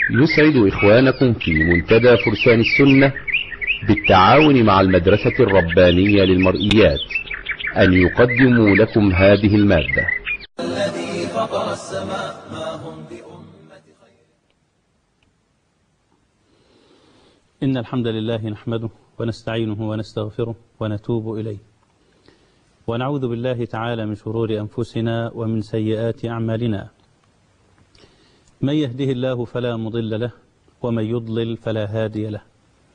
يسعد إخوانكم في منتدى فرسان السنة بالتعاون مع المدرسة الربانية للمرئيات أن يقدموا لكم هذه المادة الذي فطر السماء ما هم بأمة خير إن الحمد لله نحمده ونستعينه ونستغفره ونتوب إليه ونعوذ بالله تعالى من شرور أنفسنا ومن سيئات أعمالنا من يهده الله فلا مضل له ومن يضلل فلا هادي له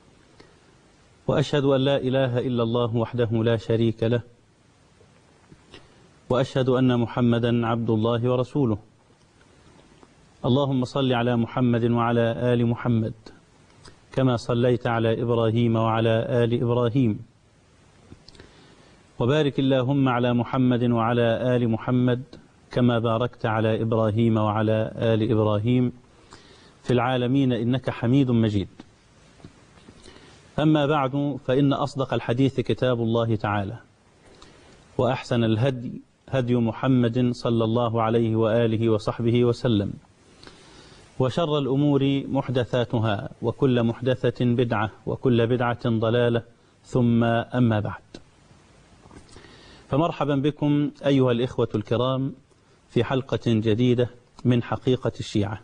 وأشهد أن لا إله إلا الله وحده لا شريك له وأشهد أن محمدا عبد الله ورسوله اللهم صل على محمد وعلى آل محمد كما صليت على إبراهيم وعلى آل إبراهيم وبارك اللهم على محمد وعلى آل محمد كما باركت على إبراهيم وعلى آل إبراهيم في العالمين إنك حميد مجيد أما بعد فإن أصدق الحديث كتاب الله تعالى وأحسن الهدي هدي محمد صلى الله عليه وآله وصحبه وسلم وشر الأمور محدثاتها وكل محدثة بدعة وكل بدعة ضلالة ثم أما بعد فمرحبا بكم أيها الإخوة الكرام في حلقة جديدة من حقيقة الشيعة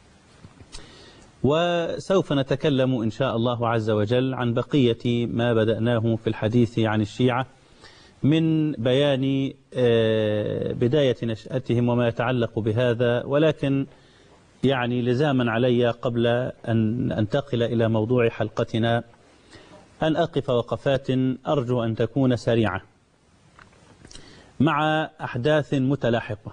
وسوف نتكلم إن شاء الله عز وجل عن بقية ما بدأناه في الحديث عن الشيعة من بيان بداية نشأتهم وما يتعلق بهذا ولكن يعني لزاما علي قبل أن أنتقل إلى موضوع حلقتنا أن أقف وقفات أرجو أن تكون سريعة مع أحداث متلاحقة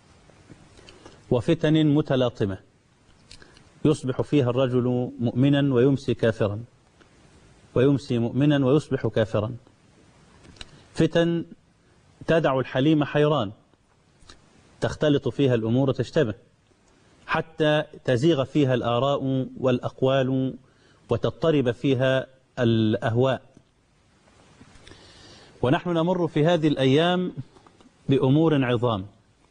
وفتن متلاطمة يصبح فيها الرجل مؤمنا ويمسي كافرا ويمسي مؤمنا ويصبح كافرا فتن تدع الحليم حيران تختلط فيها الأمور تشتبه حتى تزيغ فيها الآراء والأقوال وتضطرب فيها الأهواء ونحن نمر في هذه الأيام بأمور عظام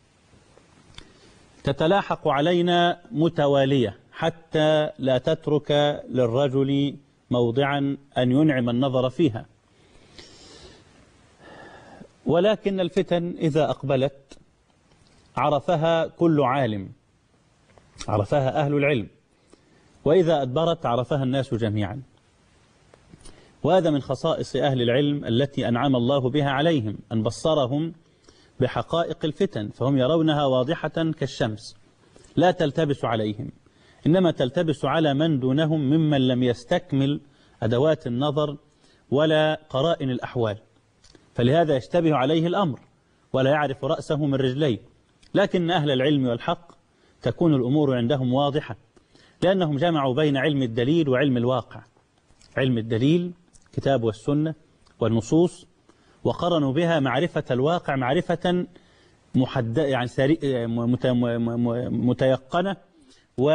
تتلاحق علينا متوالية حتى لا تترك للرجل موضعا أن ينعم النظر فيها ولكن الفتن إذا أقبلت عرفها كل عالم عرفها أهل العلم وإذا أدبرت عرفها الناس جميعا وهذا من خصائص أهل العلم التي أنعم الله بها عليهم أن بصرهم بحقائق الفتن فهم يرونها واضحة كالشمس لا تلتبس عليهم إنما تلتبس على من دونهم ممن لم يستكمل أدوات النظر ولا قرائن الأحوال فلهذا يشتبه عليه الأمر ولا يعرف رأسه من رجليه لكن أهل العلم والحق تكون الأمور عندهم واضحة لأنهم جمعوا بين علم الدليل وعلم الواقع علم الدليل كتاب والسنة والنصوص وقرنوا بها معرفة الواقع معرفة محد يعني متيقنة و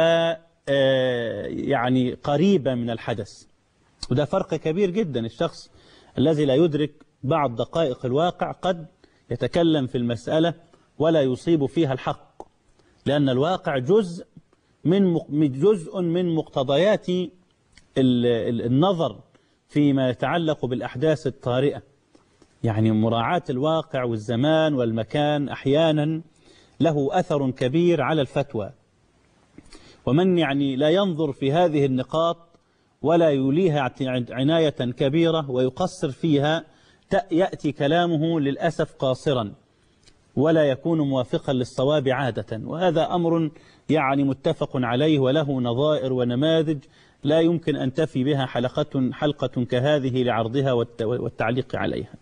يعني قريبة من الحدث وده فرق كبير جدا الشخص الذي لا يدرك بعض دقائق الواقع قد يتكلم في المسألة ولا يصيب فيها الحق لأن الواقع جزء من جزء من مقتضيات النظر فيما يتعلق بالأحداث الطارئة يعني مراعاة الواقع والزمان والمكان أحيانا له أثر كبير على الفتوى ومن يعني لا ينظر في هذه النقاط ولا يوليها عناية كبيرة ويقصر فيها يأتي كلامه للأسف قاصرا ولا يكون موافقا للصواب عادة وهذا أمر يعني متفق عليه وله نظائر ونماذج لا يمكن أن تفي بها حلقة, حلقة كهذه لعرضها والتعليق عليها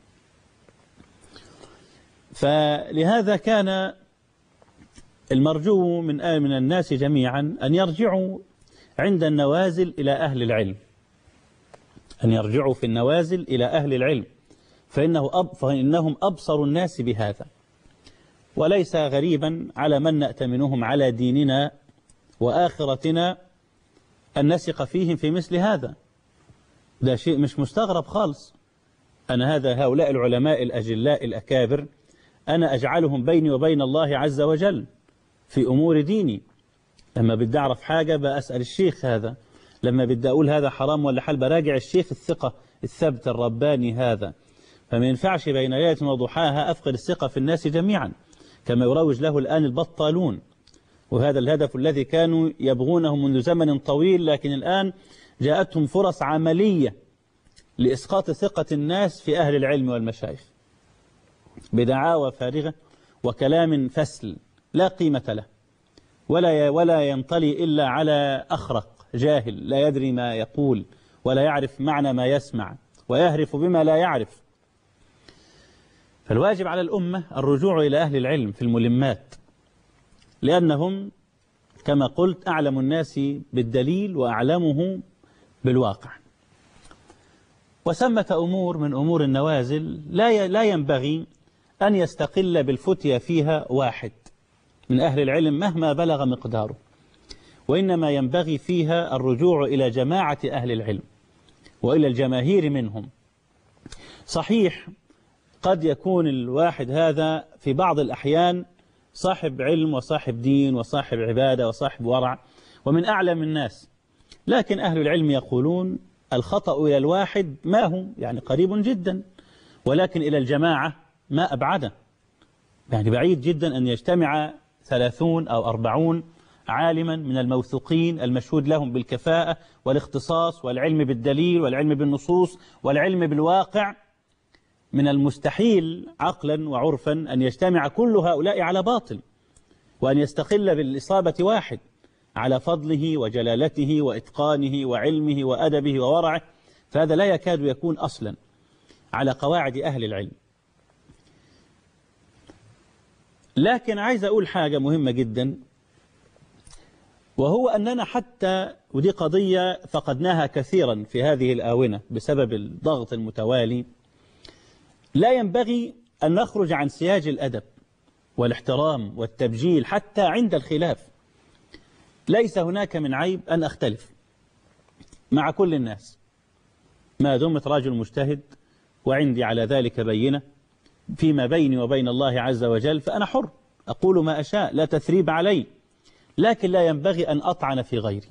فلهذا كان المرجو من من الناس جميعا أن يرجعوا عند النوازل إلى أهل العلم أن يرجعوا في النوازل إلى أهل العلم فإنه أب فإنهم أبصر الناس بهذا وليس غريبا على من نأتمنهم على ديننا وآخرتنا أن نثق فيهم في مثل هذا ده شيء مش مستغرب خالص أنا هذا هؤلاء العلماء الأجلاء الأكابر أنا أجعلهم بيني وبين الله عز وجل في أمور ديني لما بدي أعرف حاجة بأسأل الشيخ هذا لما بدي أقول هذا حرام ولا حل براجع الشيخ الثقة الثبت الرباني هذا فما ينفعش بين ليلة وضحاها أفقد الثقة في الناس جميعا كما يروج له الآن البطالون وهذا الهدف الذي كانوا يبغونه منذ زمن طويل لكن الآن جاءتهم فرص عملية لإسقاط ثقة الناس في أهل العلم والمشايخ بدعاوى فارغة وكلام فسل لا قيمة له ولا ولا ينطلي إلا على أخرق جاهل لا يدري ما يقول ولا يعرف معنى ما يسمع ويهرف بما لا يعرف فالواجب على الأمة الرجوع إلى أهل العلم في الملمات لأنهم كما قلت أعلم الناس بالدليل وأعلمه بالواقع وثمة أمور من أمور النوازل لا لا ينبغي أن يستقل بالفتية فيها واحد من أهل العلم مهما بلغ مقداره وإنما ينبغي فيها الرجوع إلى جماعة أهل العلم وإلى الجماهير منهم صحيح قد يكون الواحد هذا في بعض الأحيان صاحب علم وصاحب دين وصاحب عبادة وصاحب ورع ومن أعلم الناس لكن أهل العلم يقولون الخطأ إلى الواحد ما هو يعني قريب جدا ولكن إلى الجماعة ما أبعده يعني بعيد جدا أن يجتمع ثلاثون أو أربعون عالما من الموثوقين المشهود لهم بالكفاءة والاختصاص والعلم بالدليل والعلم بالنصوص والعلم بالواقع من المستحيل عقلا وعرفا أن يجتمع كل هؤلاء على باطل وأن يستقل بالإصابة واحد على فضله وجلالته وإتقانه وعلمه وأدبه وورعه فهذا لا يكاد يكون أصلا على قواعد أهل العلم لكن عايز أقول حاجة مهمة جدا وهو أننا حتى ودي قضية فقدناها كثيرا في هذه الآونة بسبب الضغط المتوالي لا ينبغي أن نخرج عن سياج الأدب والاحترام والتبجيل حتى عند الخلاف ليس هناك من عيب أن أختلف مع كل الناس ما دمت رجل مجتهد وعندي على ذلك بينة فيما بيني وبين الله عز وجل فأنا حر أقول ما أشاء لا تثريب علي لكن لا ينبغي أن أطعن في غيري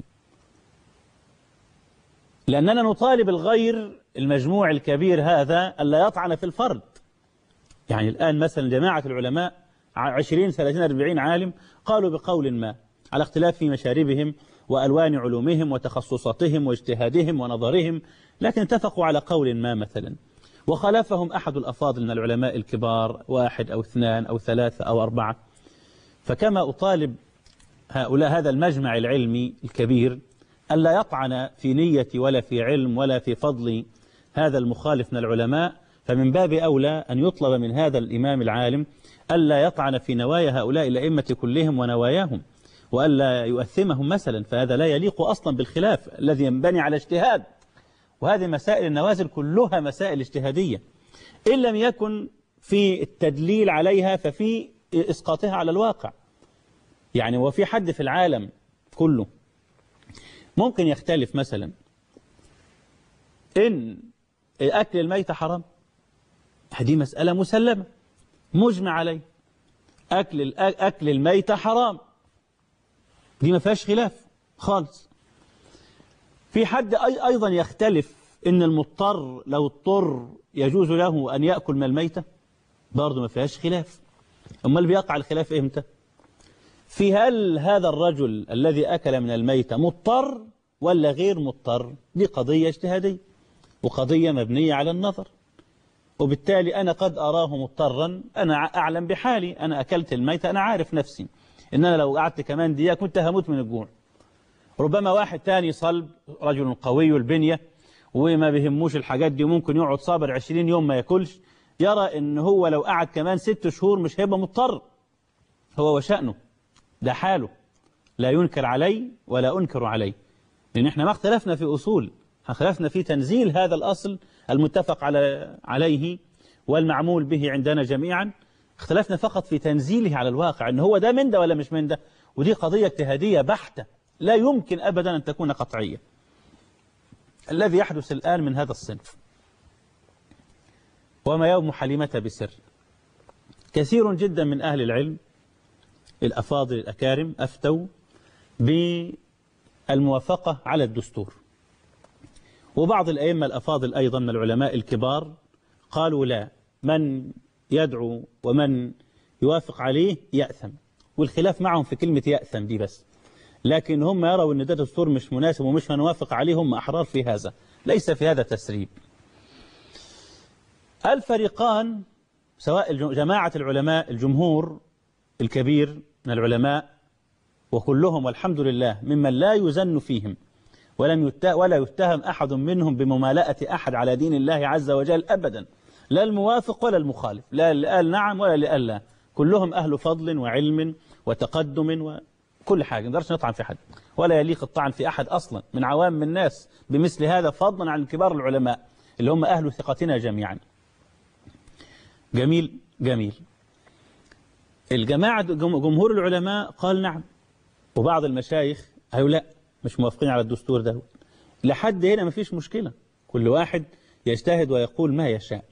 لأننا نطالب الغير المجموع الكبير هذا ألا يطعن في الفرد يعني الآن مثلا جماعة العلماء 20 30 40 عالم قالوا بقول ما على اختلاف في مشاربهم وألوان علومهم وتخصصاتهم واجتهادهم ونظرهم لكن اتفقوا على قول ما مثلا وخالفهم أحد الأفاضل من العلماء الكبار واحد أو اثنان أو ثلاثة أو أربعة فكما أطالب هؤلاء هذا المجمع العلمي الكبير ألا يطعن في نية ولا في علم ولا في فضل هذا المخالف من العلماء فمن باب أولى أن يطلب من هذا الإمام العالم ألا يطعن في نوايا هؤلاء الأئمة كلهم ونواياهم وألا يؤثمهم مثلا فهذا لا يليق أصلا بالخلاف الذي ينبني على اجتهاد وهذه مسائل النوازل كلها مسائل اجتهادية إن لم يكن في التدليل عليها ففي إسقاطها على الواقع يعني وفي حد في العالم كله ممكن يختلف مثلا إن أكل الميت حرام هذه مسألة مسلمة مجمع عليه أكل أكل الميت حرام دي ما فيهاش خلاف خالص في حد أيضا يختلف إن المضطر لو اضطر يجوز له أن يأكل من الميتة برضه ما فيهاش خلاف أمال بيقع الخلاف إمتى في هل هذا الرجل الذي أكل من الميتة مضطر ولا غير مضطر دي قضية اجتهادية وقضية مبنية على النظر وبالتالي أنا قد أراه مضطرا أنا أعلم بحالي أنا أكلت الميتة أنا عارف نفسي إن أنا لو قعدت كمان دقيقة كنت هموت من الجوع ربما واحد تاني صلب رجل قوي البنية وما بيهموش الحاجات دي ممكن يقعد صابر 20 يوم ما ياكلش يرى ان هو لو قعد كمان ست شهور مش هيبقى مضطر هو وشأنه ده حاله لا ينكر علي ولا أنكر عليه لأن احنا ما اختلفنا في أصول اختلفنا في تنزيل هذا الأصل المتفق على عليه والمعمول به عندنا جميعا اختلفنا فقط في تنزيله على الواقع ان هو ده من ده ولا مش من ده ودي قضية اجتهادية بحتة لا يمكن أبدا أن تكون قطعية الذي يحدث الآن من هذا الصنف وما يوم حليمة بسر كثير جدا من أهل العلم الأفاضل الأكارم أفتوا بالموافقة على الدستور وبعض الأئمة الأفاضل أيضا من العلماء الكبار قالوا لا من يدعو ومن يوافق عليه يأثم والخلاف معهم في كلمة يأثم دي بس لكن هم يروا أن ده دستور مش مناسب ومش هنوافق عليه هم أحرار في هذا ليس في هذا تسريب الفريقان سواء الج- جماعة العلماء الجمهور الكبير من العلماء وكلهم والحمد لله ممن لا يزن فيهم ولم يت... ولا يتهم أحد منهم بممالأة أحد على دين الله عز وجل أبدا لا الموافق ولا المخالف لا اللي قال نعم ولا اللي قال لا كلهم أهل فضل وعلم وتقدم وكل حاجة ما نقدرش نطعن في حد ولا يليق الطعن في أحد أصلا من عوام الناس بمثل هذا فضلا عن كبار العلماء اللي هم أهل ثقتنا جميعا جميل جميل الجماعة جم- جمهور العلماء قال نعم وبعض المشايخ قالوا لا مش موافقين على الدستور ده لحد هنا مفيش مشكلة كل واحد يجتهد ويقول ما يشاء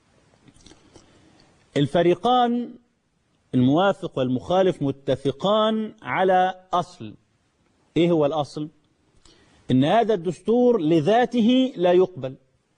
الفريقان الموافق والمخالف متفقان على أصل إيه هو الأصل؟ إن هذا الدستور لذاته لا يقبل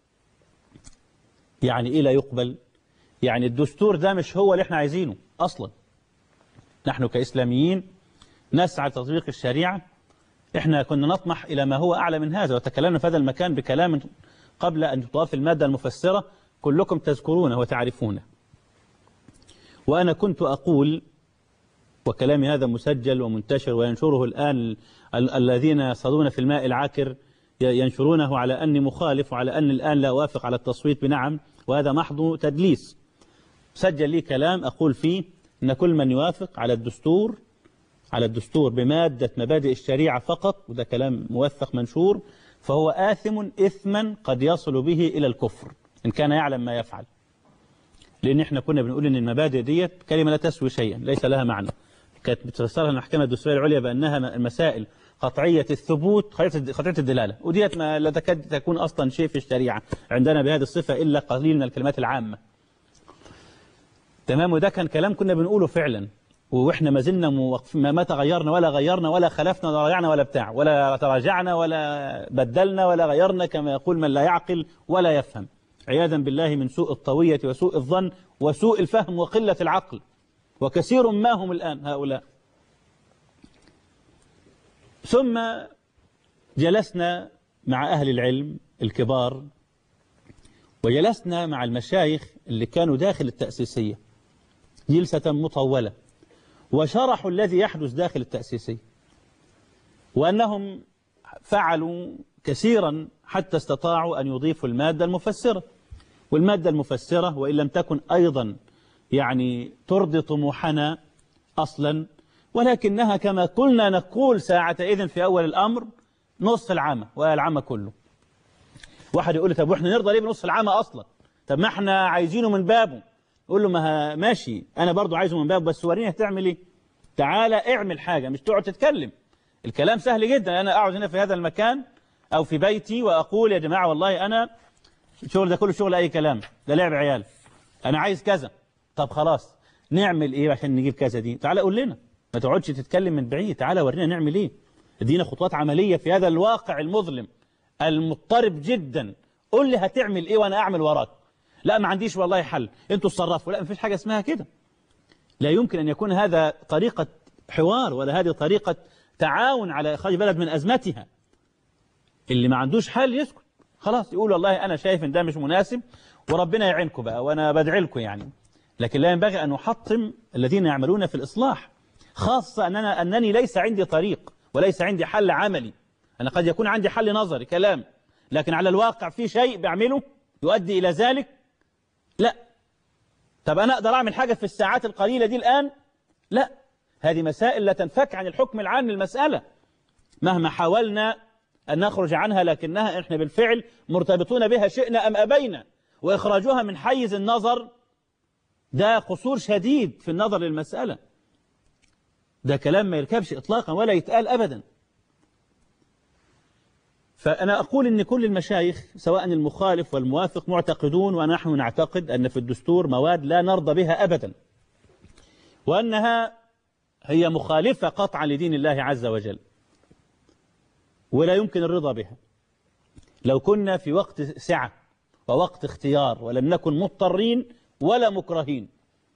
يعني إيه لا يقبل؟ يعني الدستور ده مش هو اللي احنا عايزينه أصلا نحن كإسلاميين نسعى لتطبيق الشريعة احنا كنا نطمح إلى ما هو أعلى من هذا وتكلمنا في هذا المكان بكلام قبل أن تضاف المادة المفسرة كلكم تذكرونه وتعرفونه وأنا كنت أقول وكلامي هذا مسجل ومنتشر وينشره الآن ال- ال- الذين يصطادون في الماء العاكر ي- ينشرونه على أني مخالف وعلى أني الآن لا أوافق على التصويت بنعم وهذا محض تدليس سجل لي كلام أقول فيه أن كل من يوافق على الدستور على الدستور بمادة مبادئ الشريعة فقط وده كلام موثق منشور فهو آثم إثما قد يصل به إلى الكفر إن كان يعلم ما يفعل لأن إحنا كنا بنقول إن المبادئ ديت كلمة لا تسوي شيئا ليس لها معنى كانت بتفسرها المحكمة الدستورية العليا بأنها المسائل قطعية الثبوت قطعية قطعية الدلالة وديت ما لا تكاد تكون أصلا شيء في الشريعة عندنا بهذه الصفة إلا قليل من الكلمات العامة تمام وده كان كلام كنا بنقوله فعلا واحنا ما زلنا موقف ما, ما تغيرنا ولا غيرنا ولا خلفنا ولا رجعنا ولا بتاع ولا تراجعنا ولا بدلنا ولا غيرنا كما يقول من لا يعقل ولا يفهم عياذا بالله من سوء الطوية وسوء الظن وسوء الفهم وقلة العقل وكثير ما هم الآن هؤلاء ثم جلسنا مع أهل العلم الكبار وجلسنا مع المشايخ اللي كانوا داخل التأسيسية جلسة مطولة وشرحوا الذي يحدث داخل التأسيسية وأنهم فعلوا كثيرا حتى استطاعوا أن يضيفوا المادة المفسرة والمادة المفسرة وإن لم تكن أيضا يعني ترضي طموحنا أصلا ولكنها كما كنا نقول ساعة إذن في أول الأمر نصف العامة والعامة كله واحد يقول لي طب واحنا نرضى ليه بنصف العامة أصلا طب ما احنا عايزينه من بابه يقول له ما ه- ماشي أنا برضو عايزه من بابه بس وريني هتعمل إيه تعالى اعمل حاجة مش تقعد تتكلم الكلام سهل جدا أنا أقعد هنا في هذا المكان أو في بيتي وأقول يا جماعة والله أنا الشغل ده كله شغل أي كلام ده لعب عيال أنا عايز كذا طب خلاص نعمل إيه عشان نجيب كذا دي تعالى قول لنا ما تقعدش تتكلم من بعيد تعالى ورينا نعمل إيه ادينا خطوات عملية في هذا الواقع المظلم المضطرب جدا قول لي هتعمل إيه وأنا أعمل وراك لا ما عنديش والله حل انتوا اتصرفوا لا ما فيش حاجة اسمها كده لا يمكن أن يكون هذا طريقة حوار ولا هذه طريقة تعاون على إخراج بلد من أزمتها اللي ما عندوش حل يسكت خلاص يقول والله أنا شايف إن ده مش مناسب وربنا يعينكم بقى وأنا بدعي لكم يعني لكن لا ينبغي أن نحطم الذين يعملون في الإصلاح خاصة أننا أنني ليس عندي طريق وليس عندي حل عملي أنا قد يكون عندي حل نظري كلام لكن على الواقع في شيء بعمله يؤدي إلى ذلك لا طب أنا أقدر أعمل حاجة في الساعات القليلة دي الآن لا هذه مسائل لا تنفك عن الحكم العام للمسألة مهما حاولنا أن نخرج عنها لكنها إحنا بالفعل مرتبطون بها شئنا أم أبينا وإخراجها من حيز النظر ده قصور شديد في النظر للمسألة ده كلام ما يركبش إطلاقا ولا يتقال أبدا فأنا أقول أن كل المشايخ سواء المخالف والموافق معتقدون ونحن نعتقد أن في الدستور مواد لا نرضى بها أبدا وأنها هي مخالفة قطعا لدين الله عز وجل ولا يمكن الرضا بها لو كنا في وقت سعة ووقت اختيار ولم نكن مضطرين ولا مكرهين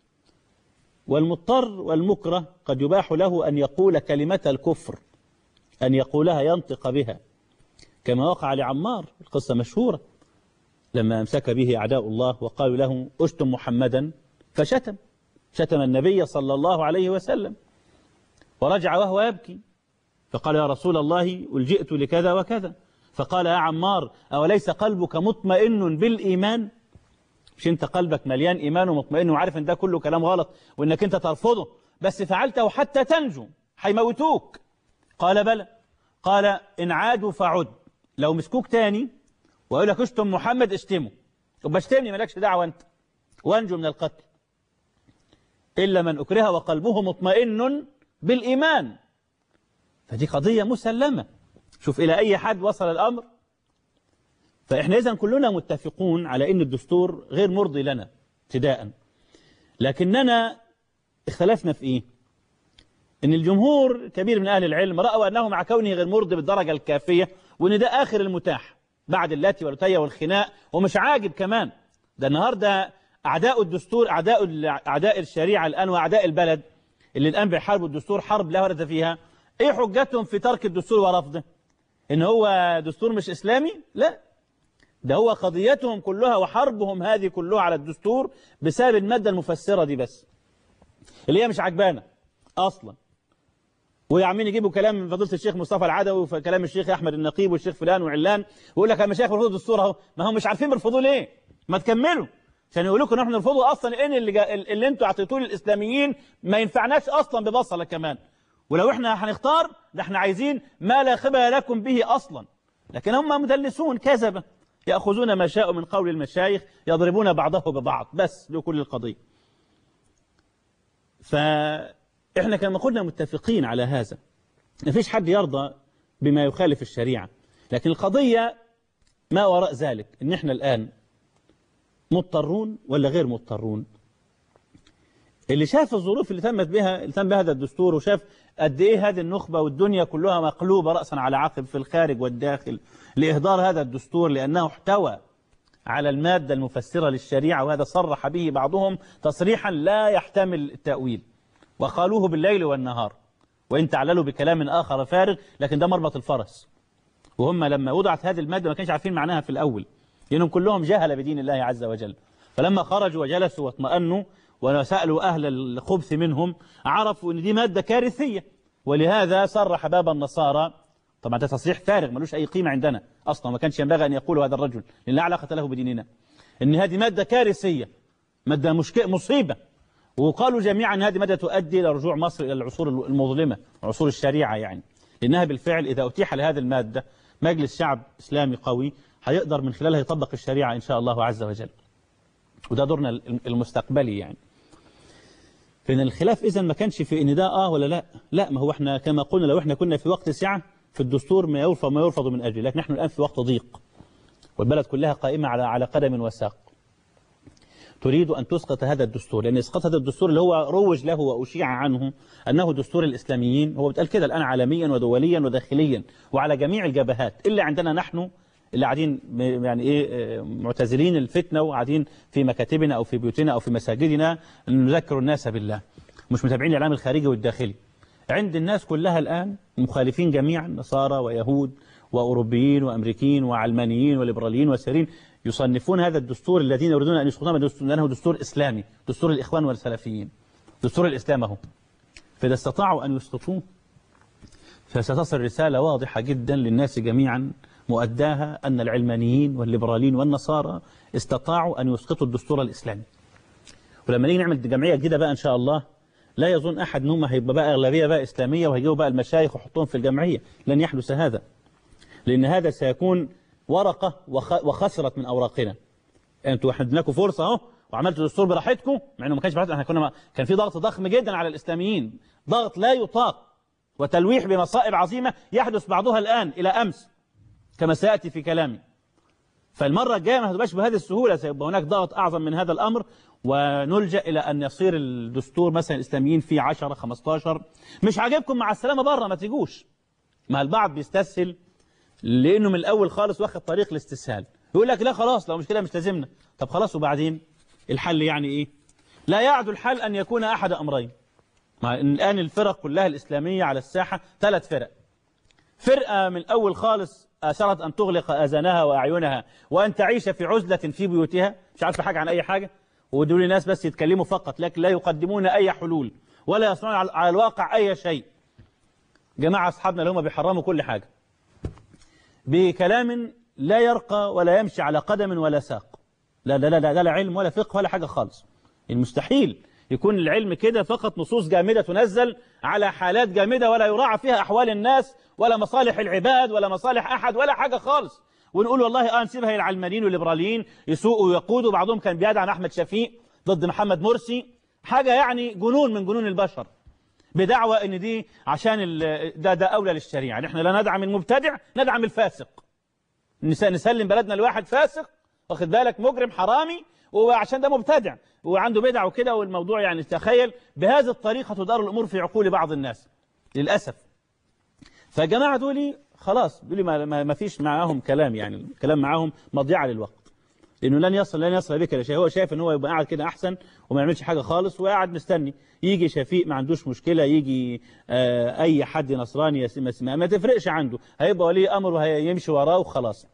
والمضطر والمكره قد يباح له أن يقول كلمة الكفر أن يقولها ينطق بها كما وقع لعمار القصة مشهورة لما أمسك به أعداء الله وقالوا له أشتم محمدا فشتم شتم النبي صلى الله عليه وسلم ورجع وهو يبكي فقال يا رسول الله ألجئت لكذا وكذا فقال يا عمار أوليس قلبك مطمئن بالإيمان مش انت قلبك مليان إيمان ومطمئن وعارف ان ده كله كلام غلط وانك انت ترفضه بس فعلته حتى تنجو هيموتوك قال بلى قال إن عادوا فعد لو مسكوك تاني ويقول لك اشتم محمد اشتمه يبقى اشتمني مالكش دعوة انت وانجو من القتل إلا من أكره وقلبه مطمئن بالإيمان فدي قضية مسلمة شوف إلى أي حد وصل الأمر فإحنا إذن كلنا متفقون على أن الدستور غير مرضي لنا ابتداء لكننا اختلفنا في إيه أن الجمهور كبير من أهل العلم رأوا أنه مع كونه غير مرضي بالدرجة الكافية وأن ده آخر المتاح بعد اللاتي والتي والخناق ومش عاجب كمان ده النهاردة أعداء الدستور أعداء أعداء الشريعة الآن وأعداء البلد اللي الآن بيحاربوا الدستور حرب لا ورد فيها إيه حجتهم في ترك الدستور ورفضه إن هو دستور مش إسلامي لا ده هو قضيتهم كلها وحربهم هذه كلها على الدستور بسبب المادة المفسرة دي بس اللي هي مش عجبانة أصلا وعمالين يجيبوا كلام من فضيله الشيخ مصطفى العدوي وكلام الشيخ احمد النقيب والشيخ فلان وعلان ويقول لك المشايخ بيرفضوا الدستور اهو ما هم مش عارفين بيرفضوه ليه ما تكملوا عشان يقولوا لكم نحن نرفضه اصلا ان اللي جا... اللي انتوا اعطيتوه للاسلاميين ما ينفعناش اصلا ببصله كمان ولو احنا هنختار ده احنا عايزين ما لا خبر لكم به اصلا لكن هم مدلسون كذبه ياخذون ما شاءوا من قول المشايخ يضربون بعضه ببعض بس لكل القضيه فاحنا كما قلنا متفقين على هذا ما فيش حد يرضى بما يخالف الشريعه لكن القضيه ما وراء ذلك ان احنا الان مضطرون ولا غير مضطرون اللي شاف الظروف اللي تمت بها اللي تم بهذا الدستور وشاف قد ايه هذه النخبة والدنيا كلها مقلوبة رأسا على عقب في الخارج والداخل لإهدار هذا الدستور لأنه احتوى على المادة المفسرة للشريعة وهذا صرح به بعضهم تصريحا لا يحتمل التأويل وقالوه بالليل والنهار وإن تعللوا بكلام آخر فارغ لكن ده مربط الفرس وهم لما وضعت هذه المادة ما كانش عارفين معناها في الأول لأنهم كلهم جهل بدين الله عز وجل فلما خرجوا وجلسوا واطمأنوا وسألوا أهل الخبث منهم عرفوا أن دي مادة كارثية ولهذا صرح باب النصارى طبعا ده تصريح فارغ ملوش أي قيمة عندنا أصلا ما كانش ينبغي أن يقول هذا الرجل لأن لا علاقة له بديننا أن هذه مادة كارثية مادة مشكلة مصيبة وقالوا جميعا أن هذه مادة تؤدي إلى رجوع مصر إلى العصور المظلمة عصور الشريعة يعني لأنها بالفعل إذا أتيح لهذه المادة مجلس شعب إسلامي قوي هيقدر من خلالها يطبق الشريعة إن شاء الله عز وجل وده دورنا المستقبلي يعني فإن الخلاف إذا ما كانش في إن ده آه ولا لا لا ما هو إحنا كما قلنا لو إحنا كنا في وقت سعة في الدستور ما يرفض ما يرفض من أجله لكن نحن الآن في وقت ضيق والبلد كلها قائمة على على قدم وساق تريد أن تسقط هذا الدستور لأن إسقاط هذا الدستور اللي هو روج له وأشيع عنه أنه دستور الإسلاميين هو بتقال كده الآن عالميا ودوليا وداخليا وعلى جميع الجبهات إلا عندنا نحن اللي قاعدين يعني ايه معتزلين الفتنه وقاعدين في مكاتبنا او في بيوتنا او في مساجدنا نذكر الناس بالله مش متابعين الاعلام الخارجي والداخلي عند الناس كلها الان مخالفين جميعا نصارى ويهود واوروبيين وامريكيين وعلمانيين وليبراليين وسارين يصنفون هذا الدستور الذين يريدون ان يسقطوه لانه دستور اسلامي دستور الاخوان والسلفيين دستور الاسلام اهو فاذا استطاعوا ان يسقطوه فستصل رساله واضحه جدا للناس جميعا مؤداها أن العلمانيين والليبراليين والنصارى استطاعوا أن يسقطوا الدستور الإسلامي ولما نيجي نعمل جمعية جديدة بقى إن شاء الله لا يظن أحد أنهم هيبقى بقى أغلبية بقى إسلامية وهيجيبوا بقى المشايخ ويحطوهم في الجمعية لن يحدث هذا لأن هذا سيكون ورقة وخسرت من أوراقنا أنتوا احنا اديناكم فرصة أهو وعملتوا دستور براحتكم مع إنه ما كانش براحتكم احنا كنا ما كان في ضغط ضخم جدا على الإسلاميين ضغط لا يطاق وتلويح بمصائب عظيمة يحدث بعضها الآن إلى أمس كما سيأتي في كلامي فالمرة الجاية ما هتبقاش بهذه السهولة سيبقى هناك ضغط أعظم من هذا الأمر ونلجأ إلى أن يصير الدستور مثلا الإسلاميين فيه 10 15 مش عاجبكم مع السلامة بره ما تيجوش ما البعض بيستسهل لانه من الاول خالص واخد طريق الاستسهال يقول لك لا خلاص لو مش كده مش لازمنا طب خلاص وبعدين الحل يعني ايه لا يعد الحل ان يكون احد امرين مع ان الان الفرق كلها الاسلاميه على الساحه ثلاث فرق فرقه من الاول خالص اثرت ان تغلق اذانها واعينها وان تعيش في عزله في بيوتها مش عارفه حاجه عن اي حاجه ودول ناس بس يتكلموا فقط لكن لا يقدمون اي حلول ولا يصنعون على على الواقع اي شيء جماعه اصحابنا اللي هم بيحرموا كل حاجه بكلام لا يرقى ولا يمشي على قدم ولا ساق لا لا لا لا, لا علم ولا فقه ولا حاجة خالص المستحيل يكون العلم كده فقط نصوص جامدة تنزل على حالات جامدة ولا يراعى فيها أحوال الناس ولا مصالح العباد ولا مصالح أحد ولا حاجة خالص ونقول والله اه نسيبها للعلمانيين والليبراليين يسوقوا ويقودوا بعضهم كان بيدعم أحمد شفيق ضد محمد مرسي حاجة يعني جنون من جنون البشر بدعوى ان دي عشان ال- ده ده اولى للشريعه نحن لا ندعم المبتدع ندعم الفاسق نس- نسلم بلدنا لواحد فاسق واخد بالك مجرم حرامي وعشان ده مبتدع وعنده بدع وكده والموضوع يعني تخيل بهذه الطريقه تدار الامور في عقول بعض الناس للاسف فالجماعه دول خلاص دول ما, ما, ما فيش معاهم كلام يعني الكلام معاهم مضيعه للوقت لانه لن يصل لن يصل بك لشيء هو شايف ان هو يبقى قاعد كده احسن وما يعملش حاجه خالص وقاعد مستني يجي شفيق ما عندوش مشكله يجي آه اي حد نصراني يسمى اسمه ما تفرقش عنده هيبقى ولي امر وهيمشي وراه وخلاص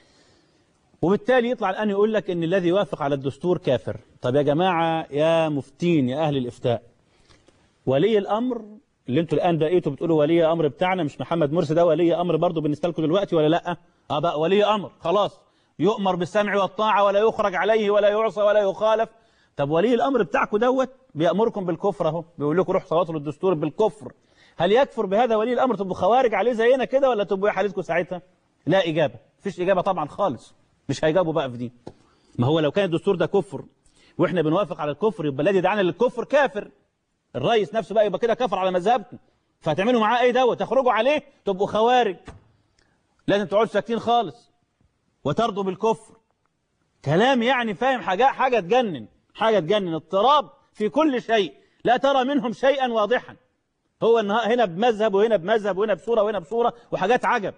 وبالتالي يطلع الان يقول لك ان الذي يوافق على الدستور كافر طب يا جماعه يا مفتين يا اهل الافتاء ولي الامر اللي انتوا الان بقيتوا بتقولوا ولي امر بتاعنا مش محمد مرسي ده ولي امر برضه بالنسبه لكم دلوقتي ولا لا اه بقى ولي امر خلاص يؤمر بالسمع والطاعه ولا يخرج عليه ولا يعصى ولا يخالف طب ولي الامر بتاعكم دوت بيامركم بالكفر اهو بيقول لكم روحوا صوتوا للدستور بالكفر هل يكفر بهذا ولي الامر تبقوا خوارج عليه زينا كده ولا تبقوا ايه حالتكم ساعتها لا اجابه مفيش اجابه طبعا خالص مش هيجاوبوا بقى في دي ما هو لو كان الدستور ده كفر واحنا بنوافق على الكفر يبقى الذي دعانا للكفر كافر الرئيس نفسه بقى يبقى كده كفر على مذهبكم فهتعملوا معاه ايه دوت تخرجوا عليه تبقوا خوارج لازم تقعدوا ساكتين خالص وترضوا بالكفر كلام يعني فاهم حاجة حاجة تجنن حاجة تجنن اضطراب في كل شيء لا ترى منهم شيئا واضحا هو إن هنا بمذهب وهنا بمذهب وهنا بصورة وهنا بصورة وحاجات عجب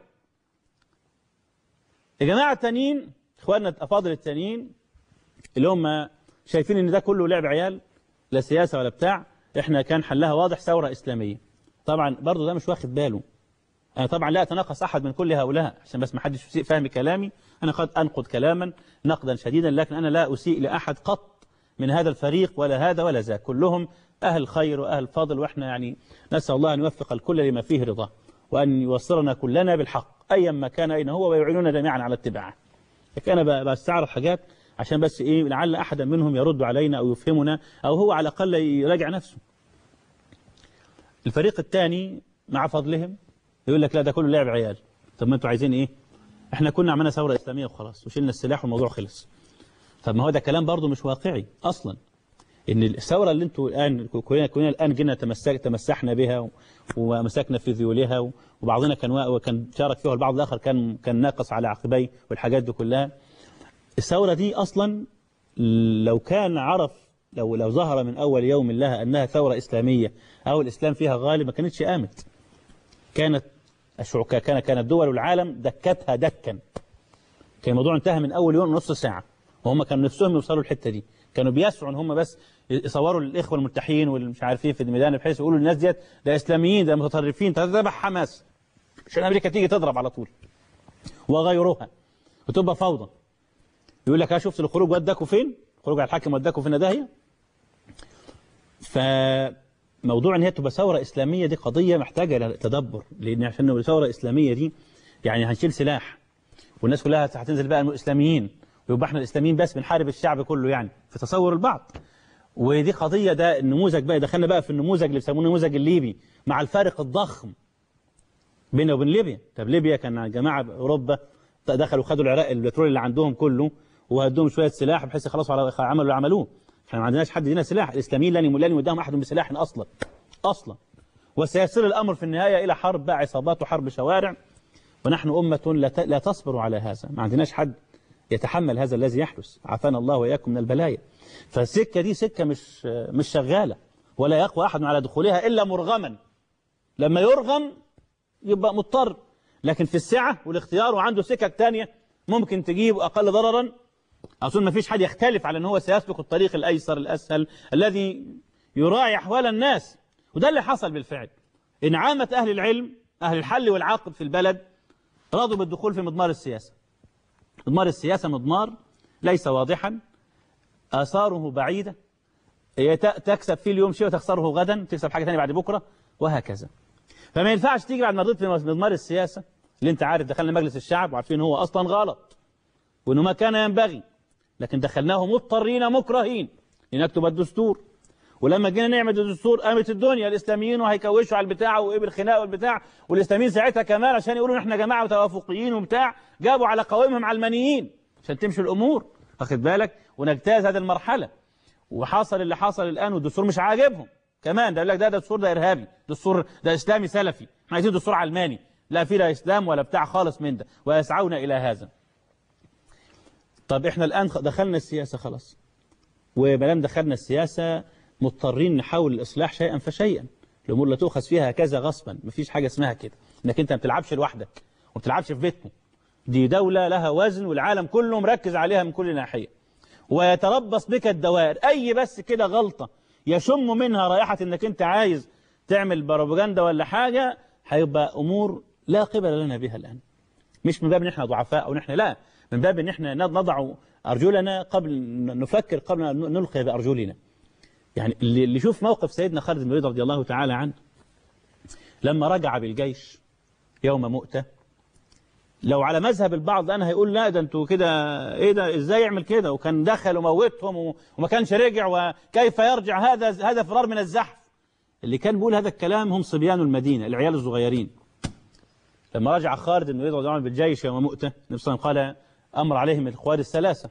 يا جماعة التانيين اخواننا الافاضل التانيين اللي هم شايفين ان ده كله لعب عيال لا سياسة ولا بتاع احنا كان حلها واضح ثورة اسلامية طبعا برضو ده مش واخد باله أنا طبعا لا أتناقص أحد من كل هؤلاء عشان بس ما حدش يسيء فهم كلامي أنا قد أنقد كلاما نقدا شديدا لكن أنا لا أسيء لأحد قط من هذا الفريق ولا هذا ولا ذاك كلهم أهل خير وأهل فضل وإحنا يعني نسأل الله أن يوفق الكل لما فيه رضاه وأن يوصلنا كلنا بالحق أيا ما كان أين هو ويعيننا جميعا على اتباعه لكن أنا ب- بستعرض حاجات عشان بس إيه لعل أحدا منهم يرد علينا أو يفهمنا أو هو على الأقل يراجع نفسه الفريق الثاني مع فضلهم يقول لك لا ده كله لعب عيال طب ما انتوا عايزين ايه احنا كنا عملنا ثوره اسلاميه وخلاص وشلنا السلاح والموضوع خلص طب ما هو ده كلام برضه مش واقعي اصلا ان الثوره اللي انتوا الان كلنا كلنا الان جينا تمسك تمسحنا بها و- ومسكنا في ذيولها و- وبعضنا كان وا- وكان شارك فيها والبعض الاخر كان كان ناقص على عقبيه والحاجات دي كلها الثوره دي اصلا لو كان عرف لو لو ظهر من اول يوم لها انها ثوره اسلاميه او الاسلام فيها غالب ما كانتش قامت كانت الشعوب كان كانت دول العالم دكتها دكا كان الموضوع انتهى من اول يوم نص ساعه وهم كانوا نفسهم يوصلوا الحته دي كانوا بيسعوا ان هم بس يصوروا الاخوه الملتحين والمش عارف ايه في الميدان بحيث يقولوا للناس ديت ده اسلاميين ده متطرفين تتبع حماس عشان امريكا تيجي تضرب على طول وغيرها وتبقى فوضى يقول لك ها شفت الخروج وداكوا فين؟ الخروج على الحاكم وداكوا فين داهيه؟ فموضوع ان هي تبقى ثوره اسلاميه دي قضيه محتاجه الى تدبر لان عشان نبقى ثوره اسلاميه دي يعني هنشيل سلاح والناس كلها هتنزل بقى الاسلاميين ويبقى احنا الاسلاميين بس بنحارب الشعب كله يعني في تصور البعض ودي قضيه ده النموذج بقى دخلنا بقى في النموذج اللي بيسموه النموذج الليبي مع الفارق الضخم بيننا وبين ليبيا طب ليبيا كان جماعه اوروبا دخلوا خدوا العراق البترول اللي عندهم كله وهدوهم شويه سلاح بحيث يخلصوا على عملوا اللي عملوه احنا ما عندناش حد هنا سلاح الاسلاميين لن لن يمدهم احد بسلاح اصلا اصلا وسيصل الامر في النهايه الى حرب بقى عصابات وحرب شوارع ونحن امه لا ت- لا تصبر على هذا ما عندناش حد يتحمل هذا الذي يحدث عافانا الله واياكم من البلايا فالسكه دي سكه مش مش شغاله ولا يقوى احد على دخولها الا مرغما لما يرغم يبقى مضطر لكن في السعة والاختيار وعنده سكك تانية ممكن تجيب أقل ضررا أظن ما فيش حد يختلف على أن هو سيسلك الطريق الأيسر الأسهل الذي يراعي أحوال الناس وده اللي حصل بالفعل إن عامة أهل العلم أهل الحل والعقد في البلد رضوا بالدخول في مضمار السياسة مضمار السياسة مضمار ليس واضحا آثاره بعيدة يت- تكسب فيه اليوم شيء وتخسره غدا تكسب حاجة ثانيه بعد بكرة وهكذا فما ينفعش تيجي بعد ما رضيت في مضمار السياسة اللي انت عارف دخلنا مجلس الشعب وعارفين هو أصلا غلط وأنه ما كان ينبغي لكن دخلناه مضطرين مكرهين لنكتب الدستور ولما جينا نعمل الدستور قامت الدنيا الاسلاميين وهيكوشوا على البتاع وقبل خناق والبتاع والاسلاميين ساعتها كمان عشان يقولوا احنا جماعه توافقيين وبتاع جابوا على قوائمهم علمانيين عشان تمشي الامور واخد بالك ونجتاز هذه المرحله وحصل اللي حصل الان والدستور مش عاجبهم كمان ده يقول لك ده ده دستور ده ارهابي دستور ده اسلامي سلفي احنا عايزين دستور علماني لا في لا اسلام ولا بتاع خالص من ده ويسعون الى هذا طب احنا الان دخلنا السياسه خلاص وما دام دخلنا السياسه مضطرين نحاول الاصلاح شيئا فشيئا الامور لا تؤخذ فيها هكذا غصبا مفيش حاجه اسمها كده انك انت ما بتلعبش لوحدك وما بتلعبش في بيتكم دي دوله لها وزن والعالم كله مركز عليها من كل ناحيه ويتربص بك الدوائر اي بس كده غلطه يشم منها رائحه انك انت عايز تعمل بروباجندا ولا حاجه هيبقى امور لا قبل لنا بها الان مش من باب ان احنا ضعفاء او نحن لا من باب ان احنا نضع ارجلنا قبل نفكر قبل ان نلقي بارجلنا يعني اللي اللي يشوف موقف سيدنا خالد بن الوليد رضي الله تعالى عنه لما رجع بالجيش يوم مؤتة لو على مذهب البعض انا هيقول لا ده انتوا كده ايه ده ازاي يعمل كده وكان دخل وموتهم و- وما كانش رجع وكيف يرجع هذا هذا فرار من الزحف اللي كان بيقول هذا الكلام هم صبيان المدينه العيال الصغيرين لما رجع خالد بن الوليد رضي الله عنه بالجيش يوم مؤتة النبي صلى الله عليه وسلم قال امر عليهم الاخوان الثلاثه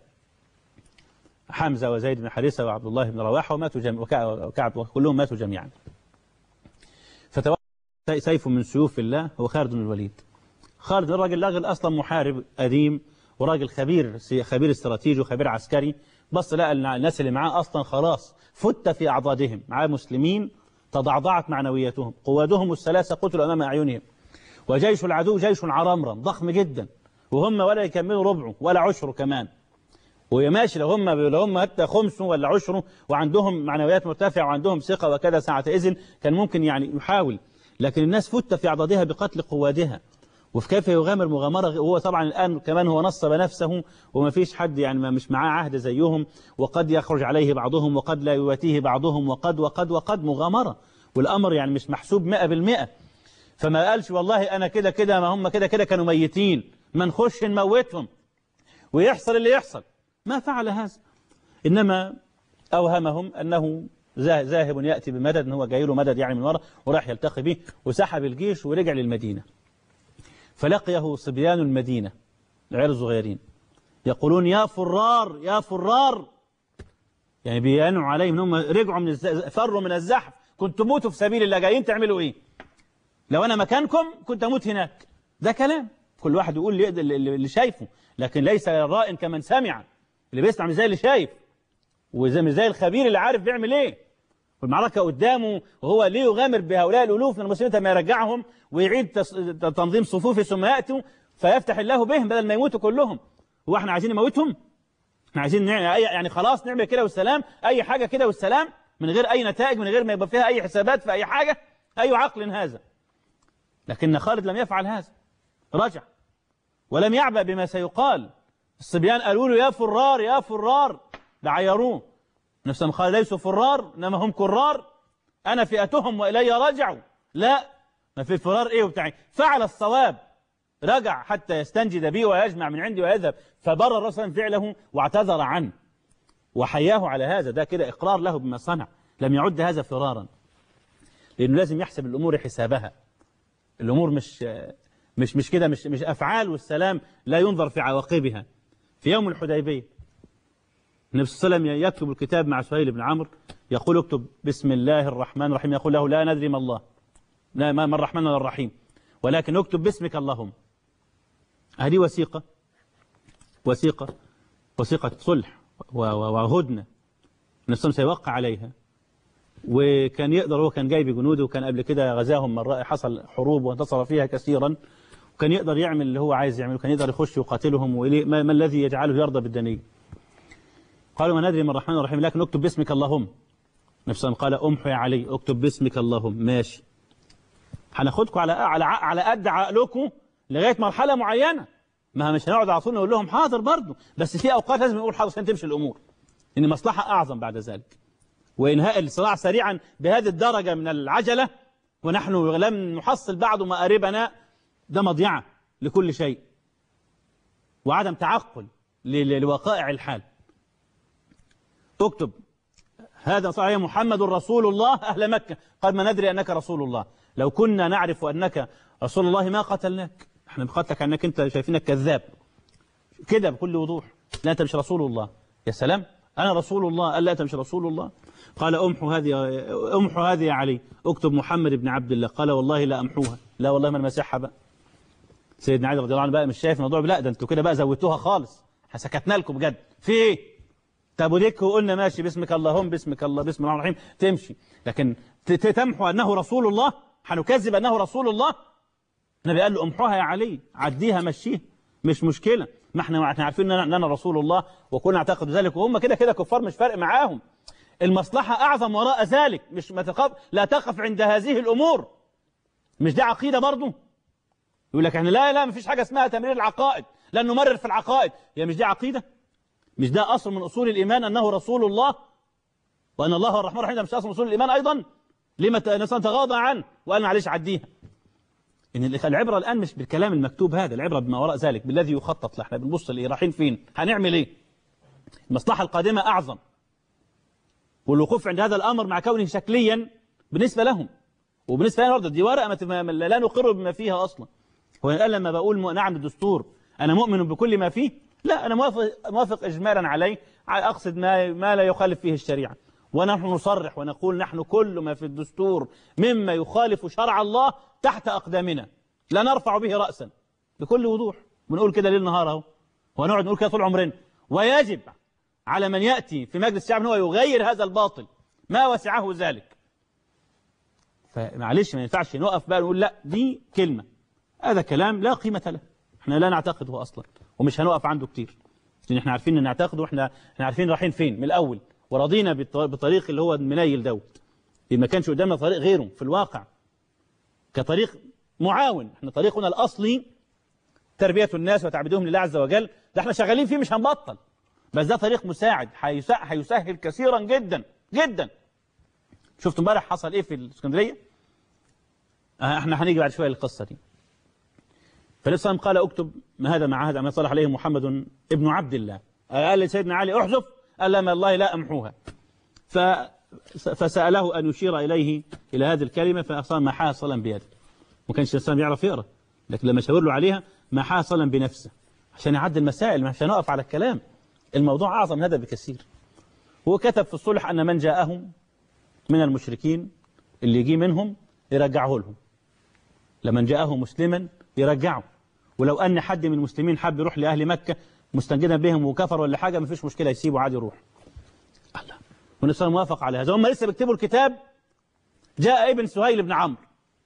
حمزة وزيد بن حارثة وعبد الله بن رواحة وماتوا جميعا وكعب وكعب وكلهم ماتوا جميعا فتوقع سيف من سيوف الله هو خالد بن الوليد خالد الراجل راجل أصلا محارب قديم وراجل خبير خبير استراتيجي وخبير عسكري بص لقى الناس اللي معاه أصلا خلاص فت في أعضادهم معاه مسلمين تضعضعت معنوياتهم قوادهم الثلاثة قتلوا أمام أعينهم وجيش العدو جيش عرمرم ضخم جدا وهم ولا يكملوا ربعه ولا عشره كمان وماشي لو هم لو هم حتى خمسه ولا عشره وعندهم معنويات مرتفعه وعندهم ثقه وكذا ساعه اذن كان ممكن يعني يحاول لكن الناس فت في اعضادها بقتل قوادها وفي كيف يغامر مغامره وهو طبعا الان كمان هو نصب نفسه وما فيش حد يعني ما مش معاه عهد زيهم وقد يخرج عليه بعضهم وقد لا يواتيه بعضهم وقد وقد وقد مغامره والامر يعني مش محسوب 100% فما قالش والله انا كده كده ما هم كده كده كانوا ميتين ما نخش نموتهم ويحصل اللي يحصل ما فعل هذا إنما أوهمهم أنه زاه- ذاهب يأتي بمدد أنه جاي له مدد يعني من وراء وراح يلتقي به وسحب الجيش ورجع للمدينة فلقيه صبيان المدينة العيال الصغيرين يقولون يا فرار يا فرار يعني بيانوا عليهم انهم رجعوا من الز... فروا من الزحف كنتوا موتوا في سبيل الله جايين تعملوا ايه لو انا مكانكم كنت اموت هناك ده كلام كل واحد يقول اللي, اللي اللي شايفه لكن ليس الرائن كمن سمع اللي بيسمع مش زي اللي شايف وزي مش زي الخبير اللي عارف بيعمل ايه والمعركة قدامه وهو ليه يغامر بهؤلاء الألوف من المسلمين ما يرجعهم ويعيد تص- تنظيم صفوف ثم يأتوا فيفتح الله بهم بدل ما يموتوا كلهم هو احنا عايزين نموتهم احنا عايزين نعمل أي يعني خلاص نعمل كده والسلام أي حاجة كده والسلام من غير أي نتائج من غير ما يبقى فيها أي حسابات في أي حاجة أي عقل هذا لكن خالد لم يفعل هذا رجع ولم يعبأ بما سيقال الصبيان قالوا له يا فرار يا فرار ده عيروه نفسهم قال ليسوا فرار انما هم كرار انا فئتهم والي رجعوا لا ما في فرار ايه وبتاع فعل الصواب رجع حتى يستنجد بي ويجمع من عندي ويذهب فبرر الرسول فعله واعتذر عنه وحياه على هذا ده كده اقرار له بما صنع لم يعد هذا فرارا لانه لازم يحسب الامور حسابها الامور مش مش مش كده مش مش افعال والسلام لا ينظر في عواقبها في يوم الحديبيه النبي صلى الله عليه وسلم يكتب الكتاب مع سهيل بن عمرو يقول اكتب بسم الله الرحمن الرحيم يقول له لا ندري ما الله لا ما ما الرحمن ولا الرحيم ولكن اكتب باسمك اللهم هذه وثيقة وثيقة وثيقة صلح و- و- وهدنة النبي صلى الله عليه وسلم سيوقع عليها وكان يقدر هو كان جايب جنوده وكان قبل كده غزاهم مرة حصل حروب وانتصر فيها كثيرا وكان يقدر يعمل اللي هو عايز يعمله كان يقدر يخش يقاتلهم وإليه ما, ما الذي يجعله يرضى بالدنية قالوا ما ندري من الرحمن الرحيم لكن اكتب باسمك اللهم نفس قال امحو يا علي اكتب باسمك اللهم ماشي هناخدكم على على على قد عقلكم لغايه مرحله معينه ما مش هنقعد على طول نقول لهم حاضر برضه بس في اوقات لازم نقول حاضر عشان تمشي الامور ان مصلحه اعظم بعد ذلك وانهاء الصراع سريعا بهذه الدرجه من العجله ونحن لم نحصل بعد مآربنا ده مضيعه لكل شيء وعدم تعقل لوقائع الحال اكتب هذا صحيح محمد رسول الله أهل مكة قال ما ندري أنك رسول الله لو كنا نعرف أنك رسول الله ما قتلناك احنا بقتلك أنك أنت شايفينك كذاب كده بكل وضوح لا أنت مش رسول الله يا سلام أنا رسول الله قال لا أنت مش رسول الله قال أمحو هذه أمحو هذه يا علي اكتب محمد بن عبد الله قال والله لا أمحوها لا والله ما المسيحها بقى سيدنا علي رضي الله عنه بقى مش شايف الموضوع لا ده انتوا كده بقى زودتوها خالص سكتنا لكم بجد في ايه طب وديك وقلنا ماشي باسمك اللهم باسمك الله بسم الله الرحمن الرحيم تمشي لكن تمحو أنه رسول الله هنكذب أنه رسول الله النبي قال له امحوها يا علي عديها مشيها مش مشكلة ما احنا احنا عارفين ان انا رسول الله وكنا نعتقد ذلك وهم كده كده كفار مش فارق معاهم المصلحة أعظم وراء ذلك مش ما تقف لا تقف عند هذه الأمور مش دي عقيدة برضه يقول لك احنا لا لا مفيش حاجة اسمها تمرير العقائد لن نمرر في العقائد هي مش دي عقيدة مش ده أصل من أصول الإيمان أنه رسول الله وأن الله هو الرحمن الرحيم ده مش أصل من أصول الإيمان أيضا لما الإنسان تغاضى عنه وقال معلش عديها إن العبرة الآن مش بالكلام المكتوب هذا العبرة بما وراء ذلك بالذي يخطط له احنا بنبص لإيه رايحين فين هنعمل إيه المصلحة القادمة أعظم والوقوف عند هذا الأمر مع كونه شكليا بالنسبة لهم وبالنسبة لنا برضه دي ورقة لا نقر بما فيها أصلا هو الآن لما بقول نعم الدستور أنا مؤمن بكل ما فيه لا أنا موافق, موافق إجمالا عليه أقصد ما, ما لا يخالف فيه الشريعة ونحن نصرح ونقول نحن كل ما في الدستور مما يخالف شرع الله تحت أقدامنا لا نرفع به رأسا بكل وضوح بنقول كده ليل نهار اهو ونقعد نقول كده طول عمرنا ويجب على من يأتي في مجلس الشعب هو يغير هذا الباطل ما وسعه ذلك فمعلش ما ينفعش نقف بقى ونقول لا دي كلمة هذا كلام لا قيمة له احنا لا نعتقده أصلا ومش هنقف عنده كتير لان احنا عارفين ان نعتقده واحنا احنا عارفين رايحين فين من الاول ورضينا بالطريق اللي هو منيل دوت ما كانش قدامنا طريق غيره في الواقع كطريق معاون احنا طريقنا الاصلي تربية الناس وتعبيدهم لله عز وجل ده احنا شغالين فيه مش هنبطل بس ده طريق مساعد هيسهل كثيرا جدا جدا شفتوا امبارح حصل ايه في الاسكندريه اه احنا هنيجي بعد شويه للقصه دي فالإسلام قال اكتب ما هذا مع هذا ما صلح عليه محمد ابن عبد الله قال لسيدنا علي احذف قال لا ما الله لا أمحوها ف فسأله أن يشير إليه إلى هذه الكلمة فأصلا محاها صلا بيده ما كانش الإنسان يعرف يقرأ لكن لما شاور له عليها محاها صلا بنفسه عشان يعدي المسائل مش هنقف على الكلام الموضوع أعظم من هذا بكثير هو كتب في الصلح أن من جاءهم من المشركين اللي يجي منهم يرجعه لهم لمن جاءه مسلما يرجعه ولو أن حد من المسلمين حب يروح لأهل مكة مستنجدا بهم وكفر ولا حاجة ما فيش مشكلة يسيبه عادي يروح الله والنبي موافق على هذا هم لسه بيكتبوا الكتاب جاء ابن سهيل بن عمرو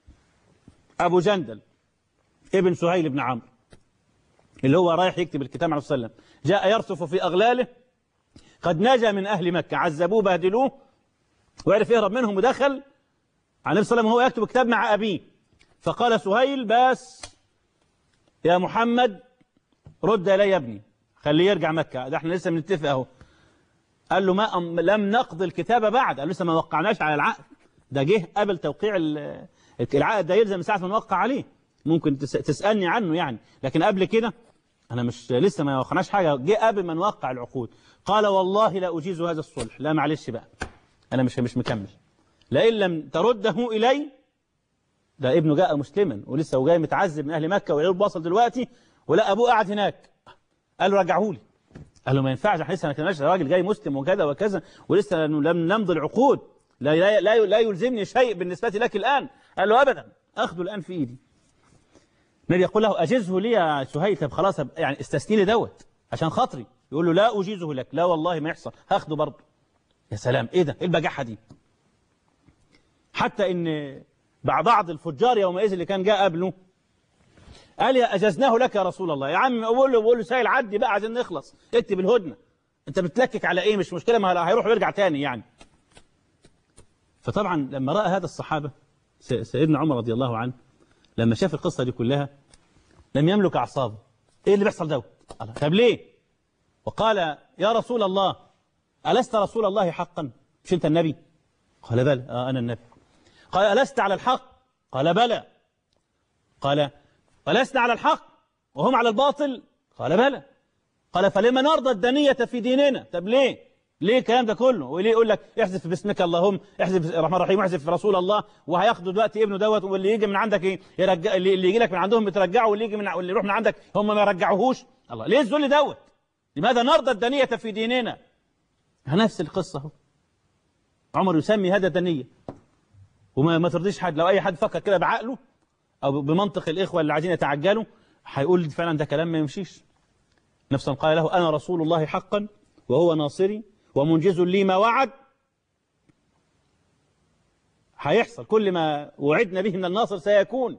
أبو جندل ابن سهيل بن عمرو اللي هو رايح يكتب الكتاب عليه الصلاة والسلام جاء يرصف في أغلاله قد نجا من أهل مكة عذبوه بهدلوه وعرف يهرب منهم ودخل على النبي صلى الله عليه وسلم وهو يكتب كتاب مع أبيه فقال سهيل بس يا محمد رد إلي يا ابني خليه يرجع مكة ده احنا لسه بنتفق اهو قال له ما أم لم نقض الكتابة بعد قال لسه ما وقعناش على العقد ده جه قبل توقيع العقد ده يلزم ساعة ما نوقع عليه ممكن تسألني عنه يعني لكن قبل كده أنا مش لسه ما وقعناش حاجة جه قبل ما نوقع العقود قال والله لا أجيز هذا الصلح لا معلش بقى أنا مش مش مكمل لئن لم ترده إلي ده ابنه جاء مسلما ولسه وجاي متعذب من أهل مكة ويقول بوصل دلوقتي ولا أبوه قاعد هناك قال له رجعه لي قال له ما ينفعش احنا لسه ما كناش راجل جاي مسلم وكذا وكذا ولسه لم نمضي العقود لا, لا, لا, لا يلزمني شيء بالنسبة لك الآن قال له أبدا أخذه الآن في إيدي النبي يقول له أجزه لي يا سهيل طب خلاص يعني استثني لي دوت عشان خاطري يقول له لا أجيزه لك لا والله ما يحصل هاخده برضه يا سلام إيه ده إيه البجاحة دي حتى إن بعض الفجار يومئذ اللي كان جاء قبله قال يا أجزناه لك يا رسول الله يا عم قول له قول له سائل عدي بقى عايزين نخلص اكتب الهدنة انت بتلكك على ايه مش مشكلة ما هيروح ويرجع تاني يعني فطبعا لما رأى هذا الصحابة س- سيدنا عمر رضي الله عنه لما شاف القصة دي كلها لم يملك أعصابه ايه اللي بيحصل دوت قال طب ليه وقال يا رسول الله ألست رسول الله حقا مش أنت النبي قال بلى آه أنا النبي قال ألست على الحق قال بلى قال ولسنا على الحق وهم على الباطل قال بلى قال فلما نرضى الدنية في ديننا طب ليه ليه الكلام ده كله وليه يقول لك احذف باسمك اللهم احذف بسم الرحمن الرحيم واحذف رسول الله وهياخدوا دلوقتي ابنه دوت واللي يجي من عندك ايه يرجع اللي اللي يجي لك من عندهم بترجعه واللي يجي من واللي يروح من عندك هم ما يرجعوهوش الله ليه الذل دوت لماذا نرضى الدنية في ديننا نفس القصة اهو عمر يسمي هذا دنية وما ما ترضيش حد لو اي حد فكر كده بعقله او بمنطق الاخوه اللي عايزين يتعجلوا هيقول فعلا ده كلام ما يمشيش نفسا قال له انا رسول الله حقا وهو ناصري ومنجز لي ما وعد هيحصل كل ما وعدنا به من الناصر سيكون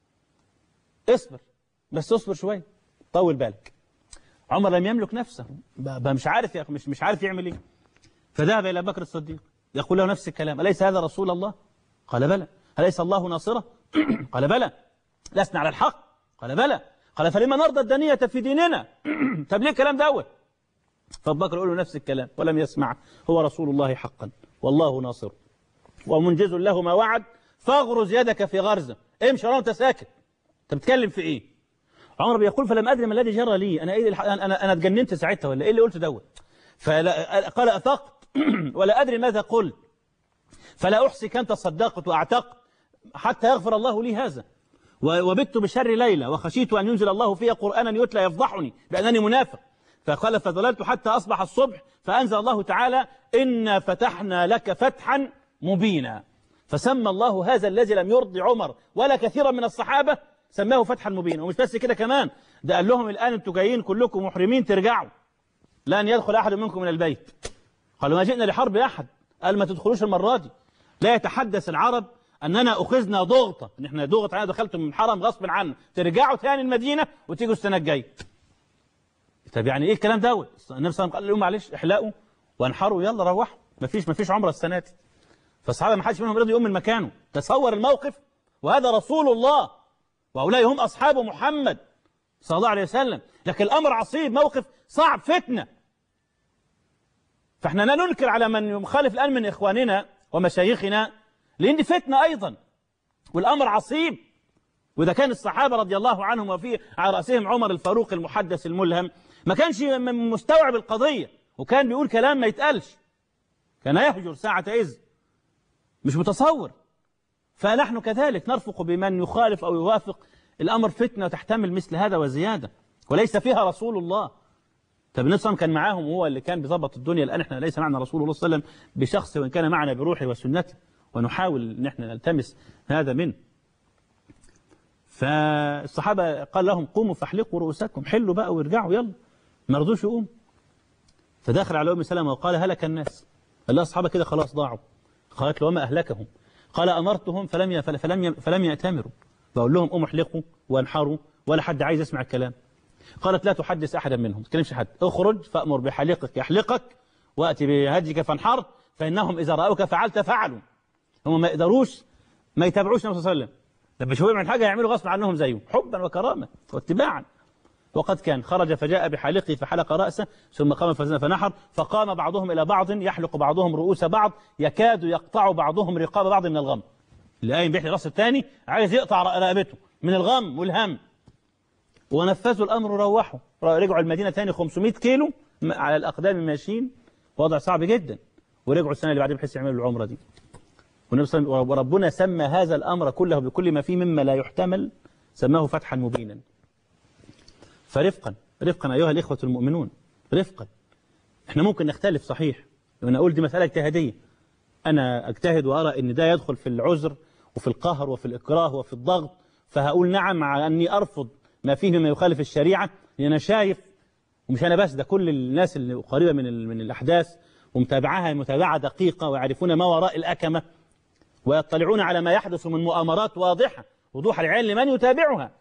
اصبر بس اصبر شويه طول بالك عمر لم يملك نفسه ب- ب- مش عارف يا أخي، مش مش عارف يعمل ايه فذهب الى بكر الصديق يقول له نفس الكلام اليس هذا رسول الله قال بلى أليس الله ناصره قال بلى لسنا على الحق قال بلى قال فلما نرضى الدنية في ديننا طب ليه الكلام دوت فابو بكر يقول له نفس الكلام ولم يسمع هو رسول الله حقا والله ناصره ومنجز له ما وعد فاغرز يدك في غرزه امشي وراه وانت ساكت انت بتتكلم في ايه عمر بيقول فلم ادري ما الذي جرى لي انا ايه الح- انا انا أنا اتجننت ساعتها ولا ايه اللي قلت دوت فلا قال افقت ولا ادري ماذا قلت فلا احصي كم تصدقت واعتقت حتى يغفر الله لي هذا و- وبت بشر ليلة وخشيت أن ينزل الله فيها قرآنا يتلى يفضحني بأنني منافق فقال فظللت حتى أصبح الصبح فأنزل الله تعالى إنا فتحنا لك فتحا مبينا فسمى الله هذا الذي لم يرضي عمر ولا كثيرا من الصحابة سماه فتحا مبينا ومش بس كده كمان ده قال لهم الآن انتوا جايين كلكم محرمين ترجعوا لن يدخل أحد منكم من البيت قالوا ما جئنا لحرب أحد قال ما تدخلوش المرة دي لا يتحدث العرب أننا أخذنا ضغطة إن إحنا ضغط علينا دخلتم من الحرم غصب عنا ترجعوا تاني المدينة وتيجوا السنة الجاية طب يعني إيه الكلام دوت النبي صلى الله عليه وسلم قال لهم معلش احلقوا وانحروا يلا روحوا مفيش مفيش عمرة السنة دي فالصحابة ما حدش منهم رضي يقوم من مكانه تصور الموقف وهذا رسول الله وهؤلاء هم أصحاب محمد صلى الله عليه وسلم لكن الأمر عصيب موقف صعب فتنة فاحنا لا ننكر على من يخالف الآن من إخواننا ومشايخنا لأن دي فتنة أيضا والأمر عصيب وإذا كان الصحابة رضي الله عنهم وفي على رأسهم عمر الفاروق المحدث الملهم ما كانش م- مستوعب القضية وكان بيقول كلام ما يتقالش كان يهجر ساعة إذ مش متصور فنحن كذلك نرفق بمن يخالف أو يوافق الأمر فتنة تحتمل مثل هذا وزيادة وليس فيها رسول الله طب النبي صلى الله عليه وسلم كان معاهم وهو اللي كان بيظبط الدنيا الآن احنا ليس معنا رسول الله صلى الله عليه وسلم بشخص وإن كان معنا بروحه وسنته ونحاول ان احنا نلتمس هذا منه فالصحابة قال لهم قوموا فاحلقوا رؤوسكم حلوا بقى وارجعوا يلا ما رضوش يقوم فدخل على أم سلمة وقال هلك الناس قال لها الصحابة كده خلاص ضاعوا قالت له وما أهلكهم قال أمرتهم فلم ي- فلم ي- فلم يأتمروا بقول لهم قوموا احلقوا وانحروا ولا حد عايز يسمع الكلام قالت لا تحدث أحدا منهم ما تكلمش حد اخرج فأمر بحليقك يحلقك وأتي بهديك فانحر فإنهم إذا رأوك فعلت فعلوا هم ما يقدروش ما يتابعوش النبي صلى الله عليه وسلم لما يشوفوا يعمل حاجة يعملوا غصب عنهم زيه حبا وكرامة واتباعا وقد كان خرج فجاء بحالقه فحلق رأسه ثم قام فزن فنحر فقام بعضهم إلى بعض يحلق بعضهم رؤوس بعض يكاد يقطع بعضهم رقاب بعض من الغم اللي قايم بيحلق راس الثاني عايز يقطع رقبته من الغم والهم ونفذوا الأمر وروحوا رجعوا المدينة تاني 500 كيلو م- على الأقدام ماشيين وضع صعب جدا ورجعوا السنة اللي بعدها بحيث يعملوا العمرة دي والنبي صلى الله عليه وسلم- وربنا سمى هذا الأمر كله بكل ما فيه مما لا يحتمل سماه فتحا مبينا فرفقا رفقا أيها الإخوة المؤمنون رفقا احنا ممكن نختلف صحيح وأنا أقول دي مسألة اجتهادية أنا أجتهد وأرى أن ده يدخل في العذر وفي القهر وفي الإكراه وفي الضغط فهقول نعم مع أني أرفض ما فيه مما يخالف الشريعة لأن أنا شايف ومش أنا بس ده كل الناس اللي قريبة من ال- من الأحداث ومتابعها متابعة دقيقة ويعرفون ما وراء الأكمة ويطلعون على ما يحدث من مؤامرات واضحة وضوح العين لمن يتابعها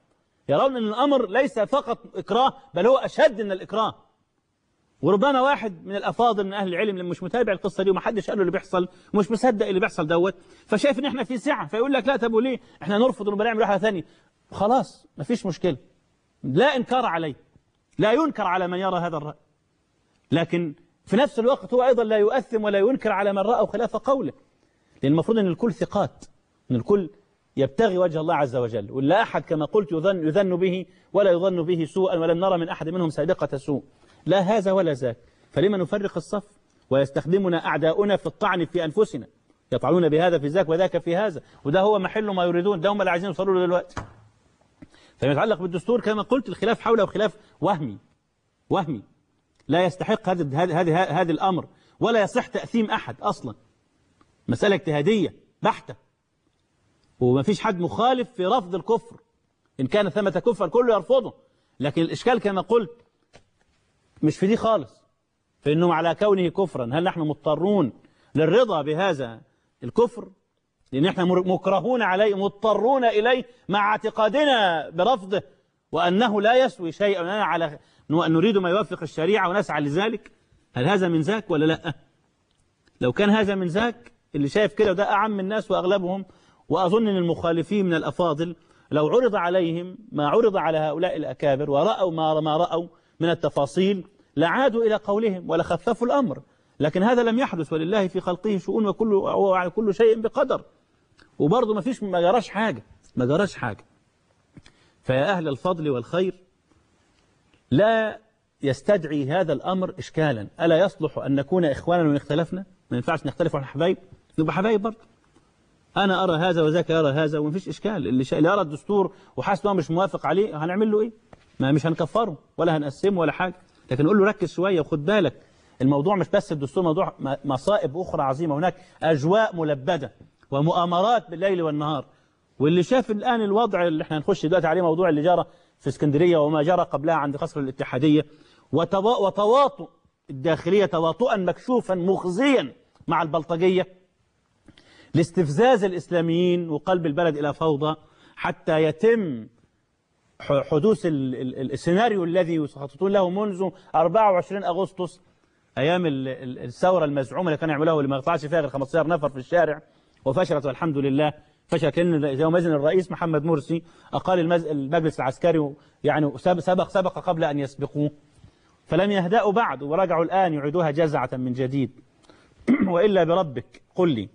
يرون أن الأمر ليس فقط إكراه بل هو أشد من الإكراه وربما واحد من الافاضل من اهل العلم اللي مش متابع القصه دي ومحدش قال له اللي بيحصل ومش مصدق اللي بيحصل دوت فشايف ان احنا في سعه فيقول لك لا طب وليه احنا نرفض ونبقى نعمل واحده ثانيه خلاص مفيش مشكله لا انكار عليه لا ينكر على من يرى هذا الراي لكن في نفس الوقت هو ايضا لا يؤثم ولا ينكر على من راى خلاف قوله لان المفروض ان الكل ثقات ان الكل يبتغي وجه الله عز وجل ولا احد كما قلت يظن يظن به ولا يظن به سوءا ولم نرى من احد منهم سابقه سوء لا هذا ولا ذاك فلما نفرق الصف ويستخدمنا أعداؤنا في الطعن في أنفسنا يطعنون بهذا في ذاك وذاك في هذا وده هو محل ما يريدون ده هم اللي عايزين يوصلوا له دلوقتي فيما يتعلق بالدستور كما قلت الخلاف حوله خلاف وهمي وهمي لا يستحق هذا هذا هذا هذا الأمر ولا يصح تأثيم أحد أصلا مسألة اجتهادية بحتة وما فيش حد مخالف في رفض الكفر إن كان ثمة كفر الكل يرفضه لكن الإشكال كما قلت مش في دي خالص فإنه على كونه كفرا هل نحن مضطرون للرضا بهذا الكفر لأن احنا مكرهون عليه مضطرون إليه مع اعتقادنا برفضه وأنه لا يسوي شيئا وأننا على نريد ما يوافق الشريعة ونسعى لذلك هل هذا من ذاك ولا لا لو كان هذا من ذاك اللي شايف كده وده أعم الناس وأغلبهم وأظن أن المخالفين من الأفاضل لو عرض عليهم ما عرض على هؤلاء الأكابر ورأوا ما ما رأوا من التفاصيل لعادوا إلى قولهم ولخففوا الأمر لكن هذا لم يحدث ولله في خلقه شؤون وكل وعلى كل شيء بقدر وبرضه ما فيش ما جراش حاجة ما جراش حاجة فيا أهل الفضل والخير لا يستدعي هذا الأمر إشكالا ألا يصلح أن نكون إخوانا وإن اختلفنا ما ينفعش نختلف عن حبايب نبقى حبايب برضه أنا أرى هذا وذاك يرى هذا وما فيش إشكال اللي, اللي يرى الدستور وحاسس مش موافق عليه هنعمل له إيه ما مش هنكفره ولا هنقسمه ولا حاجة لكن نقول له ركز شوية وخد بالك الموضوع مش بس الدستور موضوع مصائب أخرى عظيمة هناك أجواء ملبدة ومؤامرات بالليل والنهار واللي شاف الآن الوضع اللي احنا هنخش دلوقتي عليه موضوع اللي جرى في اسكندرية وما جرى قبلها عند قصر الاتحادية وتواطؤ الداخلية تواطؤا مكشوفا مخزيا مع البلطجية لاستفزاز الإسلاميين وقلب البلد إلى فوضى حتى يتم حدوث السيناريو الذي يخططون له منذ 24 أغسطس أيام الثورة المزعومة اللي كانوا يعملوها واللي ما يطلعش فيها غير 15 نفر في الشارع وفشلت والحمد لله فشلت لأن يومئذ الرئيس محمد مرسي أقال المجلس العسكري يعني سبق سبق قبل أن يسبقوه فلم يهدأوا بعد ورجعوا الآن يعيدوها جزعة من جديد وإلا بربك قل لي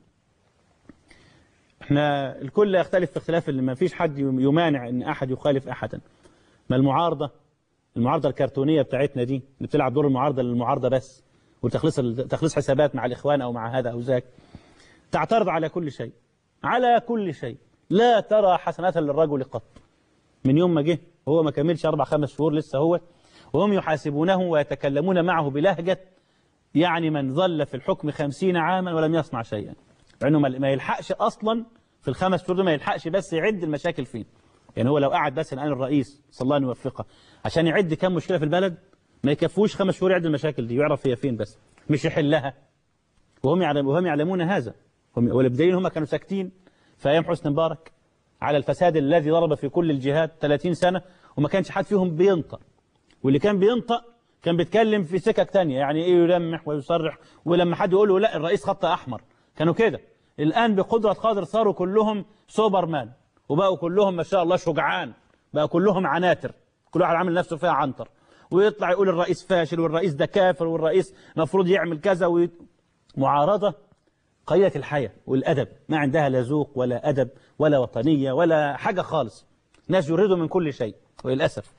احنا الكل يختلف في اختلاف اللي ما فيش حد يمانع ان احد يخالف احدا ما المعارضه المعارضه الكرتونيه بتاعتنا دي اللي بتلعب دور المعارضه للمعارضه بس وتخلص تخلص حسابات مع الاخوان او مع هذا او ذاك تعترض على كل شيء على كل شيء لا ترى حسنات للرجل قط من يوم ما جه هو ما كملش اربع خمس شهور لسه هو وهم يحاسبونه ويتكلمون معه بلهجه يعني من ظل في الحكم خمسين عاما ولم يصنع شيئا لأنه ما يلحقش أصلا في الخمس شهور ما يلحقش بس يعد المشاكل فين يعني هو لو قعد بس الآن الرئيس صلى الله عليه يوفقه عشان يعد كم مشكلة في البلد ما يكفوش خمس شهور يعد المشاكل دي ويعرف هي فين بس مش يحلها وهم يعلم وهم يعلمون هذا والبدايين هم كانوا ساكتين في أيام حسني مبارك على الفساد الذي ضرب في كل الجهات 30 سنة وما كانش حد فيهم بينطق واللي كان بينطق كان بيتكلم في سكك تانية يعني ايه يلمح ويصرح ولما حد يقول له لا الرئيس خط احمر كانوا كده الآن بقدرة قادر صاروا كلهم سوبرمان وبقوا كلهم ما شاء الله شجعان بقى كلهم عناتر كل واحد عامل نفسه فيها عنتر ويطلع يقول الرئيس فاشل والرئيس ده كافر والرئيس مفروض يعمل كذا وي... معارضة قليلة الحياة والأدب ما عندها لا ذوق ولا أدب ولا وطنية ولا حاجة خالص ناس يريدوا من كل شيء وللأسف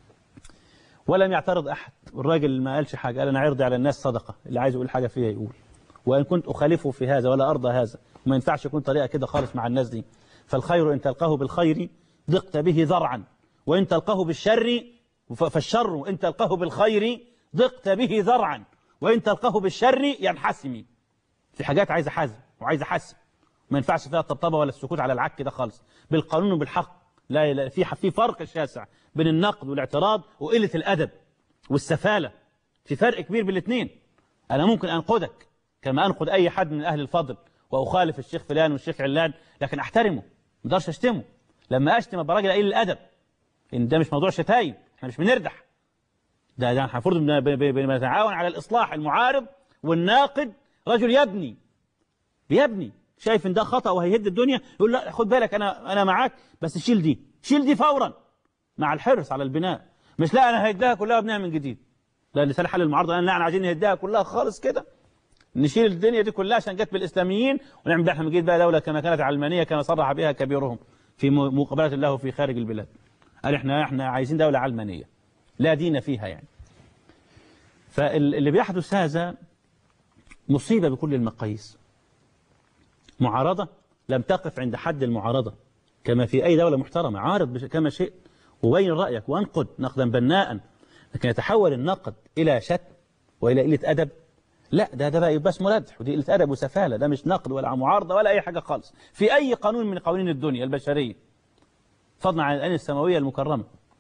ولم يعترض أحد والراجل ما قالش حاجة قال أنا عرضي على الناس صدقة اللي عايز يقول حاجة فيها يقول وإن كنت أخالفه في هذا ولا أرضى هذا وما ينفعش يكون طريقة كده خالص مع الناس دي فالخير إن تلقاه بالخير ضقت به ذرعا وإن تلقاه بالشر فالشر إن تلقاه بالخير ضقت به ذرعا وإن تلقاه بالشر ينحسم في حاجات عايزة حزم وعايزة حسم ما ينفعش فيها الطبطبة ولا السكوت على العك ده خالص بالقانون وبالحق لا, لا في في فرق شاسع بين النقد والاعتراض وقلة الأدب والسفالة في فرق كبير بين الاثنين أنا ممكن أنقدك كما أنقد أي حد من أهل الفضل وأخالف الشيخ فلان والشيخ علان لكن أحترمه ما اقدرش أشتمه لما أشتم أبقى راجل قليل الأدب ان ده مش موضوع شتايم احنا مش بنردح ده ده المفروض بن- ب- ب- بنتعاون على الاصلاح المعارض والناقد رجل يبني بيبني شايف ان ده خطا وهيهد الدنيا يقول لا خد بالك انا انا معاك بس شيل دي شيل دي فورا مع الحرص على البناء مش لا انا هيديها كلها وابنيها من جديد لا لسان حل المعارضه قال لا احنا عايزين نهديها كلها خالص كده نشيل الدنيا دي كلها عشان جت بالاسلاميين ونعمل بقى احنا من جديد بقى دوله كما كانت علمانيه كما صرح بها كبيرهم في م- مقابله له في خارج البلاد قال احنا احنا عايزين دوله علمانيه لا دين فيها يعني فاللي بيحدث هذا مصيبه بكل المقاييس معارضه لم تقف عند حد المعارضه كما في اي دوله محترمه عارض بش- كما شئت وبين رايك وانقد نقدا بناء لكن يتحول النقد الى شتم والى قله ادب لا ده ده بقى يبقى اسمه ردح ودي قله ادب وسفاله ده مش نقد ولا معارضه ولا اي حاجه خالص في اي قانون من قوانين الدنيا البشريه فضلا عن الآن السماويه المكرمه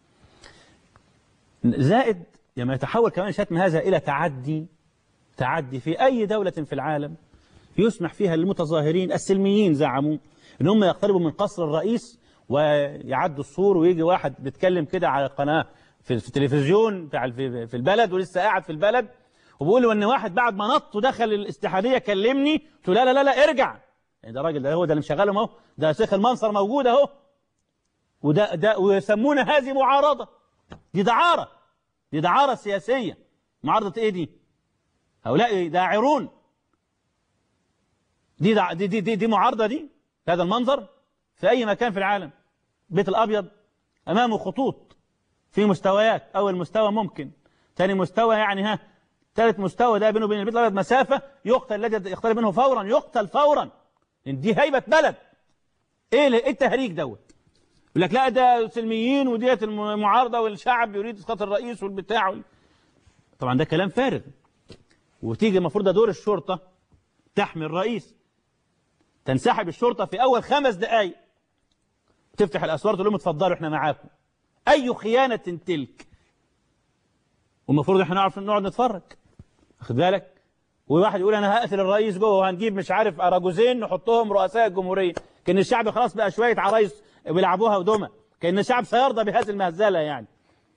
زائد لما يتحول كمان شتم هذا الى تعدي تعدي في اي دوله في العالم يسمح فيها للمتظاهرين السلميين زعموا ان هم يقتربوا من قصر الرئيس ويعدوا السور ويجي واحد بيتكلم كده على قناه في في التلفزيون بتاع في في البلد ولسه قاعد في البلد وبيقول له ان واحد بعد ما نط ودخل الاستحاديه كلمني قلت له لا لا لا لا ارجع يعني ده راجل ده هو ده اللي مشغلهم اهو ده شيخ المنصر موجود اهو وده ده ويسمون هذه معارضه دي دعاره دي دعاره سياسيه معارضه ايه دي؟ هؤلاء داعرون دي دع... دي, دي دي دي معارضه دي هذا المنظر في اي مكان في العالم البيت الابيض امامه خطوط في مستويات اول مستوى ممكن ثاني مستوى يعني ها ثالث مستوى ده بينه وبين البيت الابيض مسافه يقتل الذي يقترب منه فورا يقتل فورا إن دي هيبه بلد ايه ال- ايه التهريج دوت يقول لك لا ده سلميين وديت المعارضه والشعب يريد اسقاط الرئيس والبتاع وال... طبعا ده كلام فارغ وتيجي المفروض ده دور الشرطه تحمي الرئيس تنسحب الشرطه في اول خمس دقائق تفتح الاسوار تقول لهم اتفضلوا احنا معاكم اي خيانه تلك والمفروض احنا نعرف نقعد نتفرج واخد بالك وواحد يقول انا هقتل الرئيس جوه وهنجيب مش عارف اراجوزين نحطهم رؤساء الجمهوريه كان الشعب خلاص بقى شويه عرايس بيلعبوها ودمى كان الشعب سيرضى بهذه المهزله يعني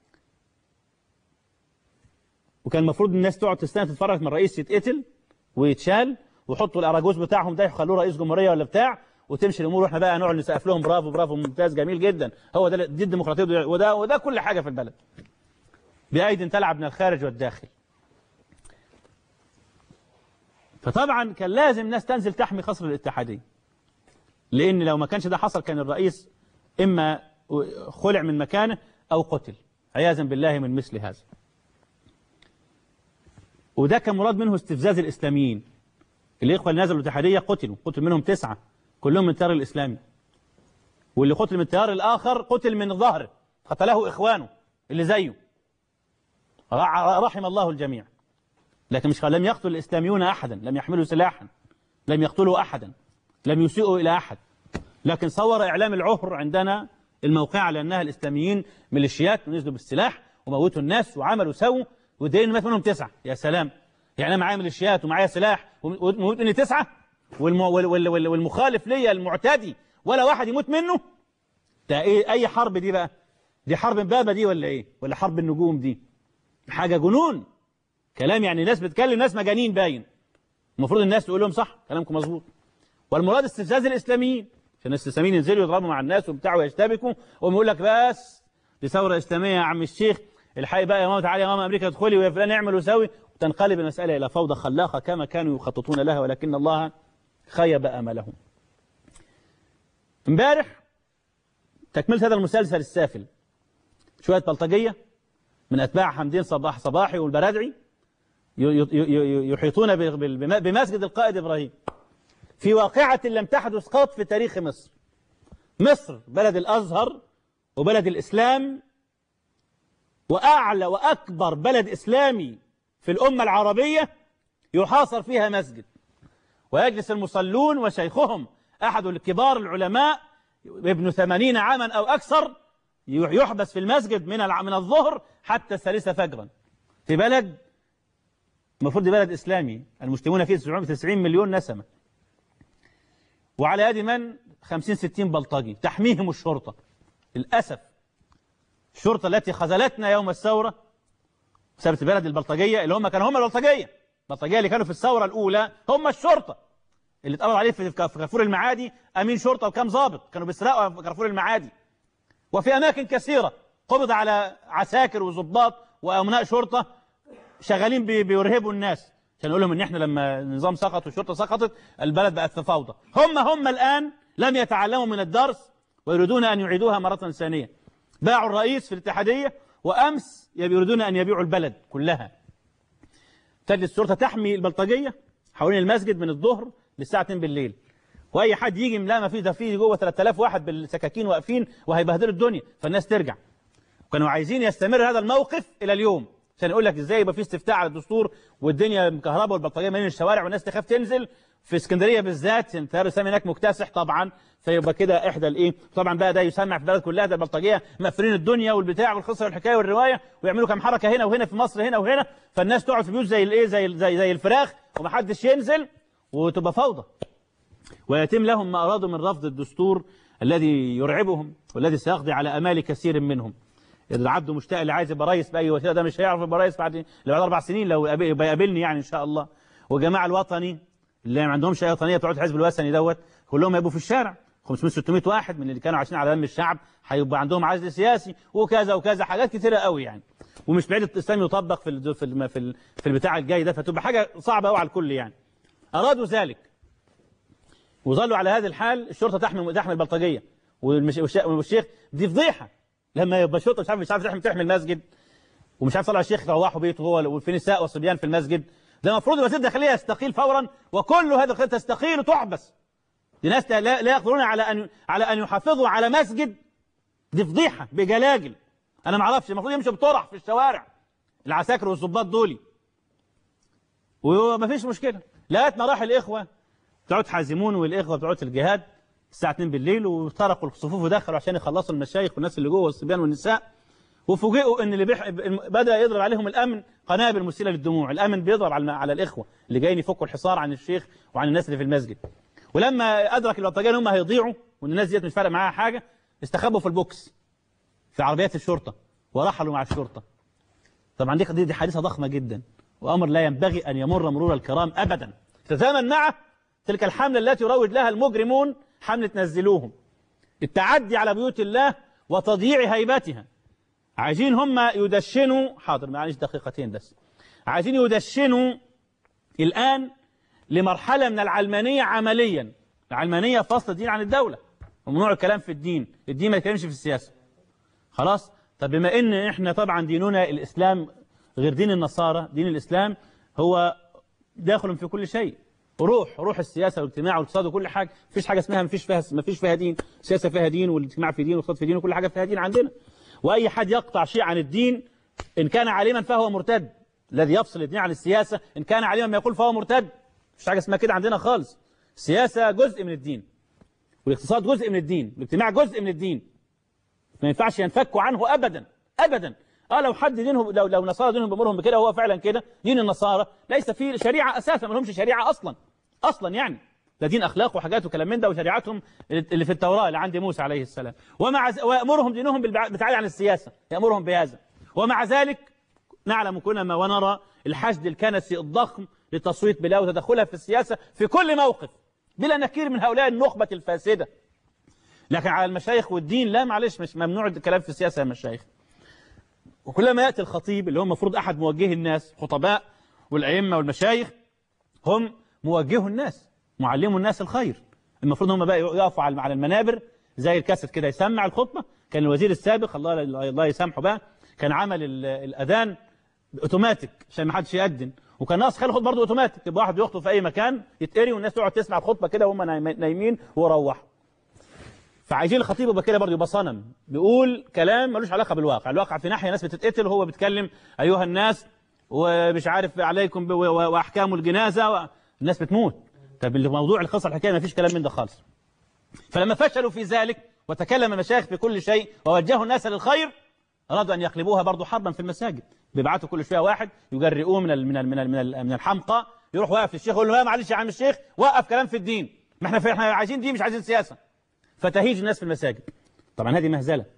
وكان المفروض الناس تقعد تستنى تتفرج من الرئيس يتقتل ويتشال ويحطوا الاراجوز بتاعهم ده يخلوه رئيس جمهوريه ولا بتاع وتمشي الامور واحنا بقى نقعد نسقف لهم برافو برافو ممتاز جميل جدا هو ده دي الديمقراطيه وده- وده وده كل حاجه في البلد بايد تلعب من الخارج والداخل فطبعا كان لازم الناس تنزل تحمي قصر الاتحاديه لان لو ما كانش ده حصل كان الرئيس اما خلع من مكانه او قتل عياذا بالله من مثل هذا وده كان مراد منه استفزاز الاسلاميين الاخوه اللي نزلوا الاتحاديه قتلوا قتل منهم تسعه كلهم من التيار الاسلامي واللي قتل من التيار الاخر قتل من ظهره قتله اخوانه اللي زيه رع- رحم الله الجميع لكن مش لم يقتل الاسلاميون احدا لم يحملوا سلاحا لم يقتلوا احدا لم يسيئوا الى احد لكن صور اعلام العهر عندنا الموقع على انها الاسلاميين ميليشيات ونزلوا بالسلاح وموتوا الناس وعملوا سووا والدليل مات منهم تسعه يا سلام يعني انا معايا ميليشيات ومعايا سلاح وموت مني تسعه والم... وال... وال... وال... والمخالف ليا المعتدي ولا واحد يموت منه ده ايه اي حرب دي بقى دي حرب امبابه دي ولا ايه ولا حرب النجوم دي حاجه جنون كلام يعني ناس بتكلم ناس مجانين باين المفروض الناس تقول لهم صح كلامكم مظبوط والمراد استفزاز الاسلاميين عشان الاسلاميين ينزلوا يضربوا مع الناس وبتاع ويشتبكوا وهم يقول لك بس دي ثوره اسلاميه يا عم الشيخ الحقي بقى يا ماما تعالي يا ماما امريكا ادخلي ويا فلان اعمل وسوي وتنقلب المساله الى فوضى خلاقه كما كانوا يخططون لها ولكن الله خيب املهم. امبارح تكمله هذا المسلسل السافل شويه بلطجيه من اتباع حمدين صباح صباحي والبرادعي ي- ي- ي- يحيطون ب- ب- بمسجد القائد ابراهيم في واقعه لم تحدث قط في تاريخ مصر. مصر بلد الازهر وبلد الاسلام واعلى واكبر بلد اسلامي في الامه العربيه يحاصر فيها مسجد ويجلس المصلون وشيخهم احد الكبار العلماء ابن ثمانين عاما او اكثر يحبس في المسجد من الع- من الظهر حتى الثالثه فجرا في بلد المفروض دي بلد اسلامي المسلمون فيه 990 مليون نسمه وعلى يد من 50 60 بلطجي تحميهم الشرطه للاسف الشرطة التي خذلتنا يوم الثورة سابت البلد البلطجية اللي هم كانوا هم البلطجية البلطجية اللي كانوا في الثورة الأولى هم الشرطة اللي اتقبض عليه في في كارفور المعادي أمين شرطة وكام ضابط كانوا بيسرقوا في كارفور المعادي وفي أماكن كثيرة قبض على عساكر وضباط وأمناء شرطة شغالين بي- بيرهبوا الناس عشان نقول لهم ان احنا لما النظام سقط والشرطه سقطت البلد بقت في فوضى هم هم الان لم يتعلموا من الدرس ويريدون ان يعيدوها مره ثانيه باعوا الرئيس في الاتحاديه وامس يريدون ان يبيعوا البلد كلها تجد الشرطه تحمي البلطجيه حوالين المسجد من الظهر للساعه 2 بالليل واي حد يجي لا ما في ده في جوه 3000 واحد بالسكاكين واقفين وهيبهدلوا الدنيا فالناس ترجع كانوا عايزين يستمر هذا الموقف الى اليوم عشان يقول لك ازاي يبقى في استفتاء على الدستور والدنيا مكهرباء والبلطجيه مالين الشوارع والناس تخاف تنزل في اسكندريه بالذات التيار الاسلامي هناك مكتسح طبعا فيبقى كده احدى الايه طبعا بقى ده يسمع في البلد كلها ده البلطجيه مقفلين الدنيا والبتاع والقصه والحكايه والروايه ويعملوا كام حركه هنا وهنا في مصر هنا وهنا فالناس تقعد في بيوت زي الايه زي زي زي الفراخ ومحدش ينزل وتبقى فوضى ويتم لهم ما أرادوا من رفض الدستور الذي يرعبهم والذي سيقضي على أمال كثير منهم إذا عبده مشتاق اللي عايز يبقى رئيس بأي وسيلة ده مش هيعرف يبقى رئيس بعد بعد أربع سنين لو يقابل- يبقى يقابلني يعني إن شاء الله والجماعة الوطني اللي ما عندهمش أي وطنية بتوع الحزب الوثني دوت كلهم هيبقوا في الشارع 500 600 واحد من اللي كانوا عايشين على دم الشعب هيبقى عندهم عزل سياسي وكذا وكذا حاجات كتيرة قوي يعني ومش بعيد الإسلام يطبق في ال- في الم- في ال- في البتاع الجاي ده فتبقى حاجة صعبة قوي على الكل يعني أرادوا ذلك وظلوا على هذه الحال الشرطه تحمي تحمي البلطجيه والمش- والش- والشيخ دي فضيحه لما يبقى الشرطه مش عارف مش عارف تحمي تحمي المسجد ومش عارف طلع الشيخ روحوا بيته هو وفي نساء وصبيان في المسجد ده المفروض وزير الداخليه يستقيل فورا وكل هذا الخير تستقيل وتحبس دي ناس لا, لا يقدرون على ان على ان يحافظوا على مسجد دي فضيحه بجلاجل انا ما اعرفش المفروض يمشوا بطرح في الشوارع العساكر والظباط دول وما فيش مشكله لغايه ما راح الاخوه بتوع حازمون والاخوه بتوع الجهاد الساعه 2 بالليل وطرقوا الصفوف ودخلوا عشان يخلصوا المشايخ والناس اللي جوه والصبيان والنساء وفوجئوا ان اللي بيح... بدا يضرب عليهم الامن قنابل مسيله للدموع الامن بيضرب على على الاخوه اللي جايين يفكوا الحصار عن الشيخ وعن الناس اللي في المسجد ولما ادرك البلطجيه ان هم هيضيعوا وان الناس ديت مش فارق معاها حاجه استخبوا في البوكس في عربيات الشرطه ورحلوا مع الشرطه طبعا دي دي, دي حادثه ضخمه جدا وامر لا ينبغي ان يمر مرور الكرام ابدا تزامن مع تلك الحمله التي يروج لها المجرمون حمله نزلوهم التعدي على بيوت الله وتضييع هيبتها عايزين هم يدشنوا حاضر معلش دقيقتين بس عايزين يدشنوا الآن لمرحلة من العلمانية عمليا العلمانية فصل الدين عن الدولة وممنوع الكلام في الدين الدين ما يتكلمش في السياسة خلاص طب بما ان احنا طبعا ديننا الاسلام غير دين النصارى دين الاسلام هو داخل في كل شيء روح روح السياسه والاجتماع والاقتصاد وكل حاجه مفيش حاجه اسمها مفيش فيها مفيش فيها دين السياسه فيها دين والاجتماع في دين والاقتصاد في دين وكل حاجه فيها دين عندنا واي حد يقطع شيء عن الدين ان كان عالما فهو مرتد الذي يفصل الدين عن السياسه ان كان عالما ما يقول فهو مرتد مفيش حاجه اسمها كده عندنا خالص السياسه جزء من الدين والاقتصاد جزء من الدين والاجتماع جزء من الدين ما ينفعش ينفكوا عنه ابدا ابدا اه لو حد دينهم لو لو نصارى دينهم بامرهم بكده هو فعلا كده دين النصارى ليس فيه شريعه اساسا ما لهمش شريعه اصلا اصلا يعني ده دين اخلاق وحاجات وكلام من ده وشريعتهم اللي في التوراه اللي عند موسى عليه السلام ومع ز... ويامرهم دينهم بالابتعاد عن السياسه يامرهم بهذا ومع ذلك نعلم كلنا ونرى الحشد الكنسي الضخم للتصويت بلا وتدخلها في السياسه في كل موقف بلا نكير من هؤلاء النخبه الفاسده لكن على المشايخ والدين لا معلش مش ممنوع الكلام في السياسه يا مشايخ وكلما ياتي الخطيب اللي هو المفروض احد موجهي الناس خطباء والائمه والمشايخ هم موجهوا الناس معلموا الناس الخير المفروض هم بقى يقفوا على على المنابر زي الكاسيت كده يسمع الخطبه كان الوزير السابق الله الله يسامحه بقى كان عمل ال- الاذان اوتوماتيك عشان ما حدش يأذن وكان ناقص خلي الخطبه برضه اوتوماتيك يبقى واحد يخطب في اي مكان يتقري والناس تقعد تسمع الخطبه كده وهم نايم- نايمين ويروحوا فعايزين الخطيب يبقى كده برضه يبقى صنم بيقول كلام ملوش علاقه بالواقع الواقع في ناحيه ناس بتتقتل وهو بيتكلم ايها الناس ومش عارف عليكم ب- و- و- واحكام الجنازه و... الناس بتموت طب الموضوع القصه الحكايه ما فيش كلام من ده خالص فلما فشلوا في ذلك وتكلم المشايخ في كل شيء ووجهوا الناس للخير أرادوا أن يقلبوها برضه حربا في المساجد بيبعتوا كل شوية واحد يجرئوه من ال من ال من ال من, ال من الحمقى يروح واقف للشيخ يقول له لا معلش يا عم الشيخ وقف كلام في الدين ما احنا احنا عايزين دين مش عايزين سياسة فتهيج الناس في المساجد طبعا هذه مهزلة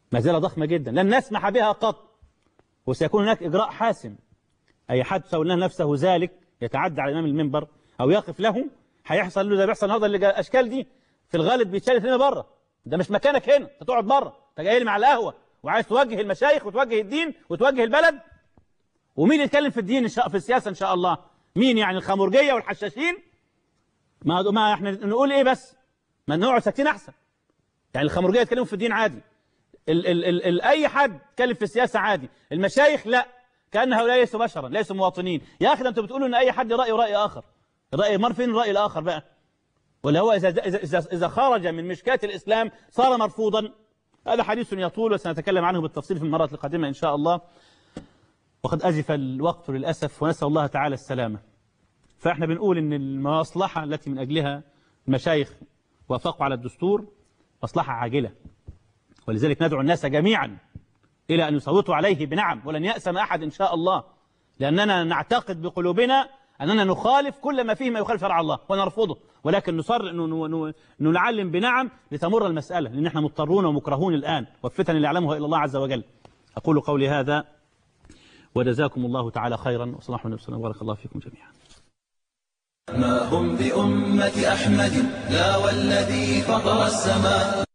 مزالة ضخمة جدا لن نسمح بها قط وسيكون هناك إجراء حاسم أي حد سوى نفسه ذلك يتعدى على إمام المنبر أو يقف له هيحصل له زي بيحصل النهارده اللي جا- الأشكال دي في الغالب بيتشالت هنا بره ده مش مكانك هنا أنت تقعد بره أنت جاي لي مع القهوة وعايز توجه المشايخ وتوجه الدين وتوجه البلد ومين يتكلم في الدين إن شاء في السياسة إن شاء الله مين يعني الخمرجية والحشاشين ما ما احنا نقول ايه بس ما نقعد ساكتين احسن يعني الخمرجيه يتكلموا في الدين عادي ال ال ال ال اي حد يتكلم في السياسه عادي المشايخ لا كان هؤلاء ليسوا بشرا ليسوا مواطنين يا اخي ده انتوا بتقولوا ان اي حد رايه راي اخر راي مر فين الراي الاخر بقى ولا هو اذا اذا اذا, إذا خرج من مشكاه الاسلام صار مرفوضا هذا حديث يطول وسنتكلم عنه بالتفصيل في المرات القادمه ان شاء الله وقد ازف الوقت للاسف ونسال الله تعالى السلامه فاحنا بنقول ان المصلحه التي من اجلها المشايخ وافقوا على الدستور مصلحه عاجله ولذلك ندعو الناس جميعا الى ان يصوتوا عليه بنعم ولن يأسم احد ان شاء الله لاننا نعتقد بقلوبنا اننا نخالف كل ما فيه ما يخالف شرع الله ونرفضه ولكن نصر انه انه إنه نعلم بنعم لتمر المساله لان احنا مضطرون ومكرهون الان والفتن اللي يعلمها الا الله عز وجل اقول قولي هذا وجزاكم الله تعالى خيرا وصلى الله عليه وسلم وبارك الله فيكم جميعا ما هم بأمة أحمد لا والذي فطر السماء